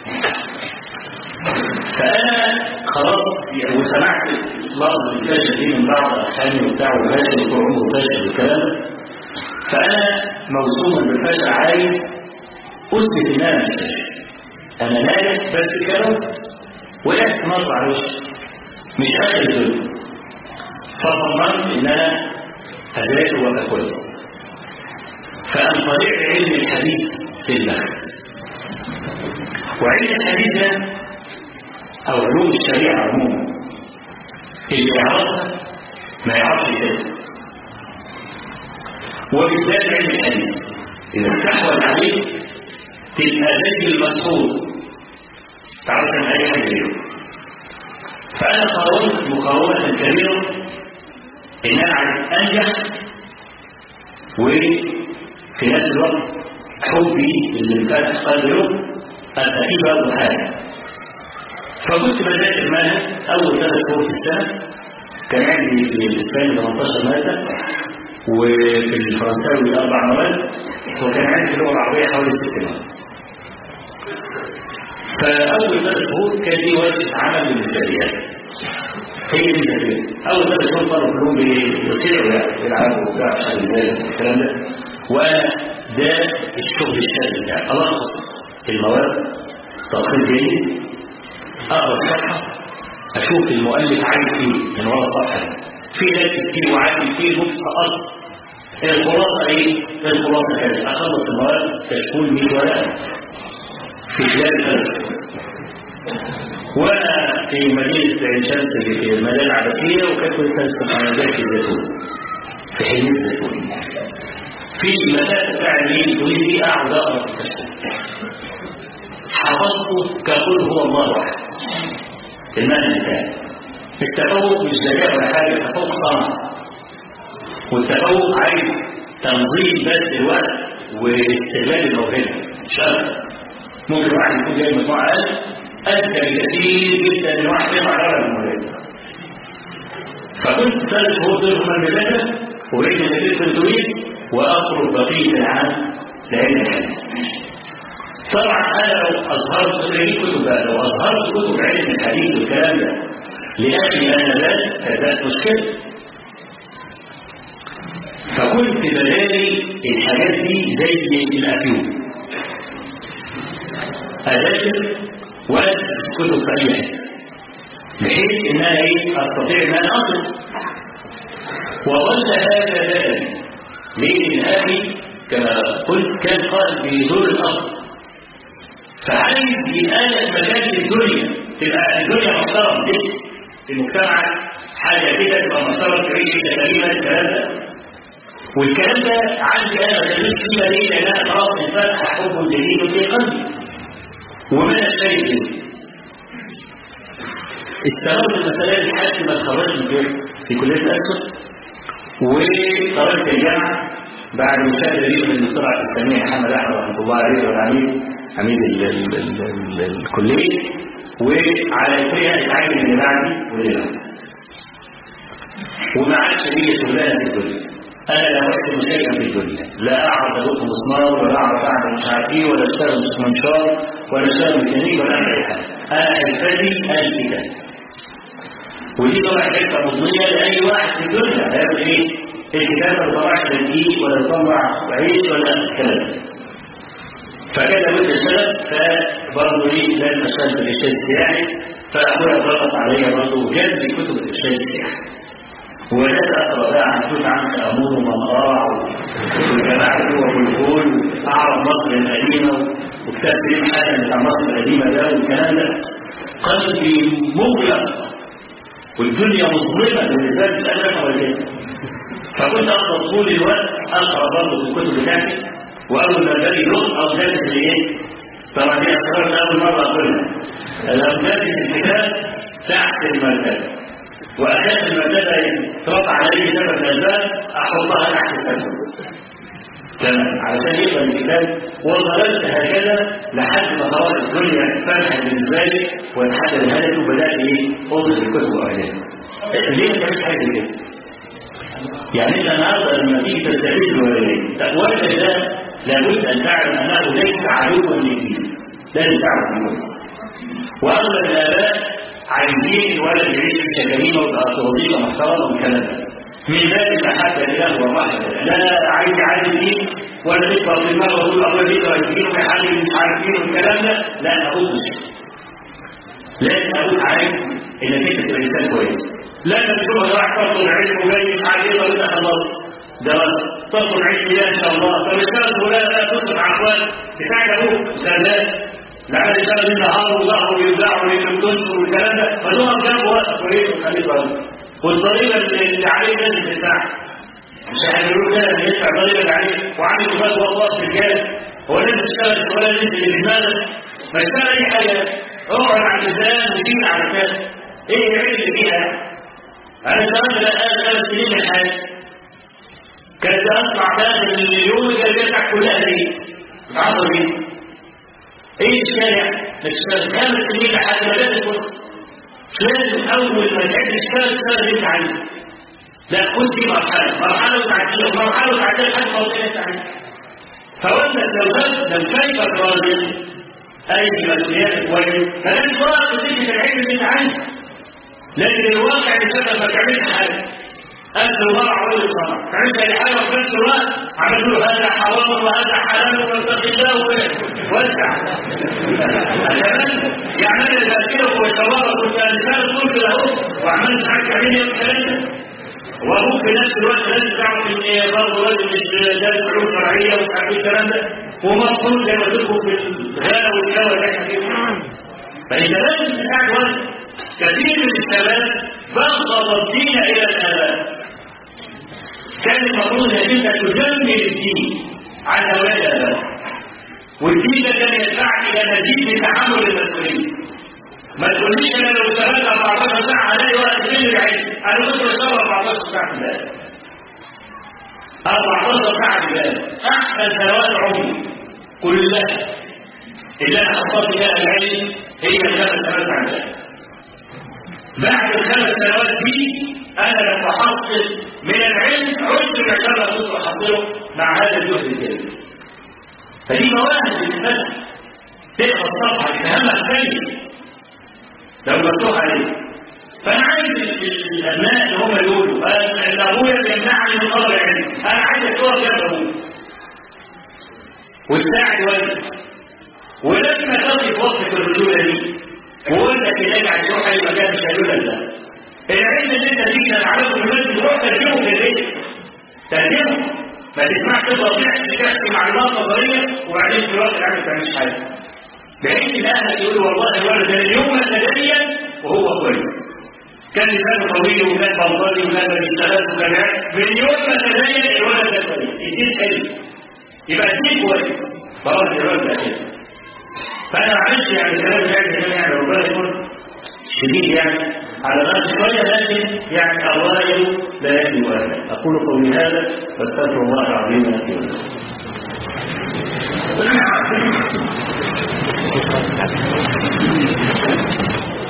فانا خلاص يعني وسمعت لفظ الفاشل دي من بعض اخواني وبتاع والفاشل وطعوم والفاشل والكلام فانا موسوما بالفاشل عايز اثبت ان انا مش فاشل انا ناجح بس كلام وقعت مرة على وشي مش آخر الدنيا فصممت إن أنا أذاكر وأبقى كويس فأن طريق علم الحديث في البحث وعلم الحديث ده أو علوم الشريعة عموما اللي يعرفها ما يعرفش كده وبالذات علم الحديث إذا استحوذ عليه تبقى زي المسحور تعرف عن أي حاجة غيره فأنا قاومت مقاومة كبيرة إن أنا عايز أنجح وفي نفس الوقت حبي اللي فتح قلبه أبقى فيه برضه حاجة فكنت بذاكر منهج أول ثلاث شهور في السنة كان عندي في الإسلام 18 مادة وفي الفرنساوي أربع مواد وكان عندي في اللغة العربية حوالي ست مواد فأول ثلاث شهور كان دي ورشة عمل بالنسبة لي هي دي الفكرة أول ثلاث شهور طلعوا كلهم بيصيروا يعني يلعبوا وبتاع مش عارف ازاي الكلام ده وده الشغل الشاذ يعني ألخص المواد تلخيص جيد أقرأ الصفحة أشوف المؤلف عايز إيه من ورا الصفحة في ناس كتير وعادي كتير ممكن سقط الخلاصة إيه؟ الخلاصة كذا أخلص المواد كشكول 100 ورقة في خلال ثلاث وانا في مدينه عين شمس في المدينه العباسيه وكانت كل سنه سبحان في الزيتون في حلميه الزيتون في المسافه بتاع اليمين التونسي اقعد اقرا في التشهد حفظته كقول هو الله واحد المعنى بتاعي التفوق مش ذكاء ولا حاجه التفوق صنع والتفوق عايز تنظيم بس الوقت واستغلال الموهبه مش اكتر ممكن واحد يكون جاي مجموعة أقل أذكى بكثير جدا من واحد يطلع على المولد فكنت ثلاث شهور دول هم المذاكرة وبقيت مسافر في التويس وأخرج بقية العام لعلم الحديث طبعا أنا لو أظهرت كتب كتب بقى لو أظهرت كتب علم الحديث والكلام ده لأخي أنا ذات فذات مشكلة فكنت بدالي الحاجات دي زي الأفيون أذاكر وأدرس كتب في بحيث إنها إيه أستطيع إن أنا أصل وظل هذا ذلك ليه أخي كما قلت كان قائد بدور الأرض فعايز يقالك مكان الدنيا تبقى الدنيا محترم جدا في المجتمع حاجة كده تبقى محترم تعيش كده كريمة الكلام ده والكلام ده عندي أنا ما كانش فيه ليه لأن أنا خلاص انفتح حب جديد في قلبي ومن الشيء استمرت المسألة لحد ما اتخرجت في في كلية الأسود وقررت الجامعة بعد مشاهدة قريبة من الدكتور عبد السميع محمد أحمد رحمة الله عليه والعميد عميد ال ال ال ال الكلية وعلى فيها اتعين اللي بعدي واللي بعدي وما عادش ليا شغلانه في الدنيا انا لا احسن شيئا في الدنيا لا اعرف ادق مسمار ولا اعرف اعمل مش عارف ايه ولا اشتغل منشار ولا اشتغل ميكانيك ولا اعمل اي حاجه انا حرفتي الكتاب ودي طبعا حرفه مضنيه لاي واحد في الدنيا هيعمل ايه؟ الكتاب ما بيطلعش دقيق ولا بيطلع عيش ولا الكلام ده فكان لابد اشتغل فبرضه ليه لازم اشتغل في الارشاد السياحي فابويا ضغط عليا برضه وجاب لي كتب الارشاد السياحي وبدات اقرا بقى عن توت عنخ امون ومنقاع والجماعه جوه والفول اعرف مصر القديمه وكتاب سليم حسن بتاع مصر القديمه ده والكلام ده قلبي مغلق والدنيا مظلمه بالنسبه لي انا ولا كده فكنت افضل طول الوقت اقرا برضه في الكتب بتاعتي واول ما بالي لغه او دارس الايه طبعا دي اسرار اول مره اقولها لو دارس الكتاب تحت المرتبه وأساس المرتبة يترفع عليه سبب الأسباب أحطها تحت السبب تمام علشان يقبل الكتاب وظللت هكذا لحد ما خلاص الدنيا فتحت بالنسبه لي واتحدد الهدف وبدات ايه اوصل الكتب واهلها ليه ما تعملش حاجه زي كده؟ يعني انت النهارده لما تيجي تستفيد الوالدين والدك ده لابد ان تعلم انه ليس عدوا للدين لازم تعرف كويس واغلب الاباء عايزين الولد يعيش في شكاينه ويبقى في وظيفه محترمه والكلام ده من باب المحبه لله والرحمه لا عايز يعلم دين ولا تكبر في دماغه ويقول ابويا بيقرا الدين ويحلل مش عارف ايه والكلام ده لا اقول مش لازم اقول عايز انك انت تبقى انسان كويس لا انت بتقول انا رايح تطلب العلم وجاي مش عارف ايه ولا انت خلصت دراسه تطلب العلم لا ان شاء الله طب اشتغل ولا لا تصرف على اخوان بتاعك ابوك خلاك لعل يشتغل النهار وظهره ويوجعه ويمتنش والكلام ده فدوها جنبه وقت كويس وخليه بقى والضريبه اللي عليه لازم تدفع مش هيقولوا كده ان يدفع الضريبه اللي عليه وعندك ولاد والله في الجهاز هو لازم تشتغل ولا لازم اللي دماغك ما يشتغل اي حاجه اقعد على الميزان وشيل على كده ايه العيب اللي فيها؟ انا اشتغلت بقى ثلاث سنين من حياتي كانت اطلع بقى اليوم اللي بتاعك كلها دي العصر دي ايه الشارع تشتغل خمس سنين لحد ما جت الفرصه لازم اول ما تعد تشتغل تشتغل اللي انت عايزه لا كنت في مرحله مرحله وتعديها مرحله وتعديها لحد ما وصلت انت عايزه فوانت لو لو شايفك راجل اي مسؤوليات كويس فلازم تقرا في سكه العلم اللي انت عايزه لكن الواقع اللي شغل ما تعملش حاجه أنت ورع ولا صنع تعيش أي حاجة وفي نفس الوقت عملوا له هذا حرام وهذا حلال واتقي الله وسع كمان يعني أنا إذا أكلك وشرابك كنت إنسان طول كده أهو وعملت حاجة تعملي الكلام ده وأبوك في نفس الوقت لازم تعرف إن برضه لازم مش دارس علوم شرعية ومش عارف إيه الكلام ده ومبسوط زي ما تدخل في الغابة والجو اللي احنا فيه فأنت لازم تساعد ولد كثير من الشباب بغض الدين إلى الآباء كان المفروض انك انت تجمل الدين على اولاد الاباء والدين ده كان يدفعك الى مزيد من تحمل المسؤوليه ما تقوليش انا لو اشتغلت 14 ساعه هلاقي وقت فين العلم انا كنت بشتغل 14 ساعه في البلد 14 ساعه في البلد احسن سنوات عمري كلها اللي انا حصلت فيها العلم هي الخمس سنوات عن البلد بعد الخمس سنوات دي انا لم احصل من العلم عشر العشرة كنت احصله مع هذا الجهد الكبير فدي مواهب بالنسبه تقرا الصفحه تفهمها سيء لو مفتوح عليه فانا عايز الابناء اللي هم يقولوا ان ابويا بيمنعني من طلب العلم انا عايزك تقف جنب ابوك وتساعد والدك ولما تقف وقت الرجوله دي وولدك يلاقي على يروح اي مكان مش هيقول لك لا العلم اللي انت فيه ده معرفه في المسجد روح ترجمه في البيت ترجمه ما تسمعش تفضل تحكي تحكي معلومات نظريه وبعدين في الوقت العام ما تعملش حاجه بحيث ان اهلك يقولوا والله الولد ده اليوم تدريا وهو كويس كان لسانه طويل وكان بلطجي وكان ما بيشتغلش وكان من يوم ما تدين الولد ده كويس يدين حلو يبقى الدين كويس خلاص الولد ده كده فانا معلش يعني كلام يعني يعني ربنا يكون شديد يعني على رأس شوية لكن يعني الرأي لا يأتي واحد أقول قولي هذا فاستغفر الله العظيم لي ولكم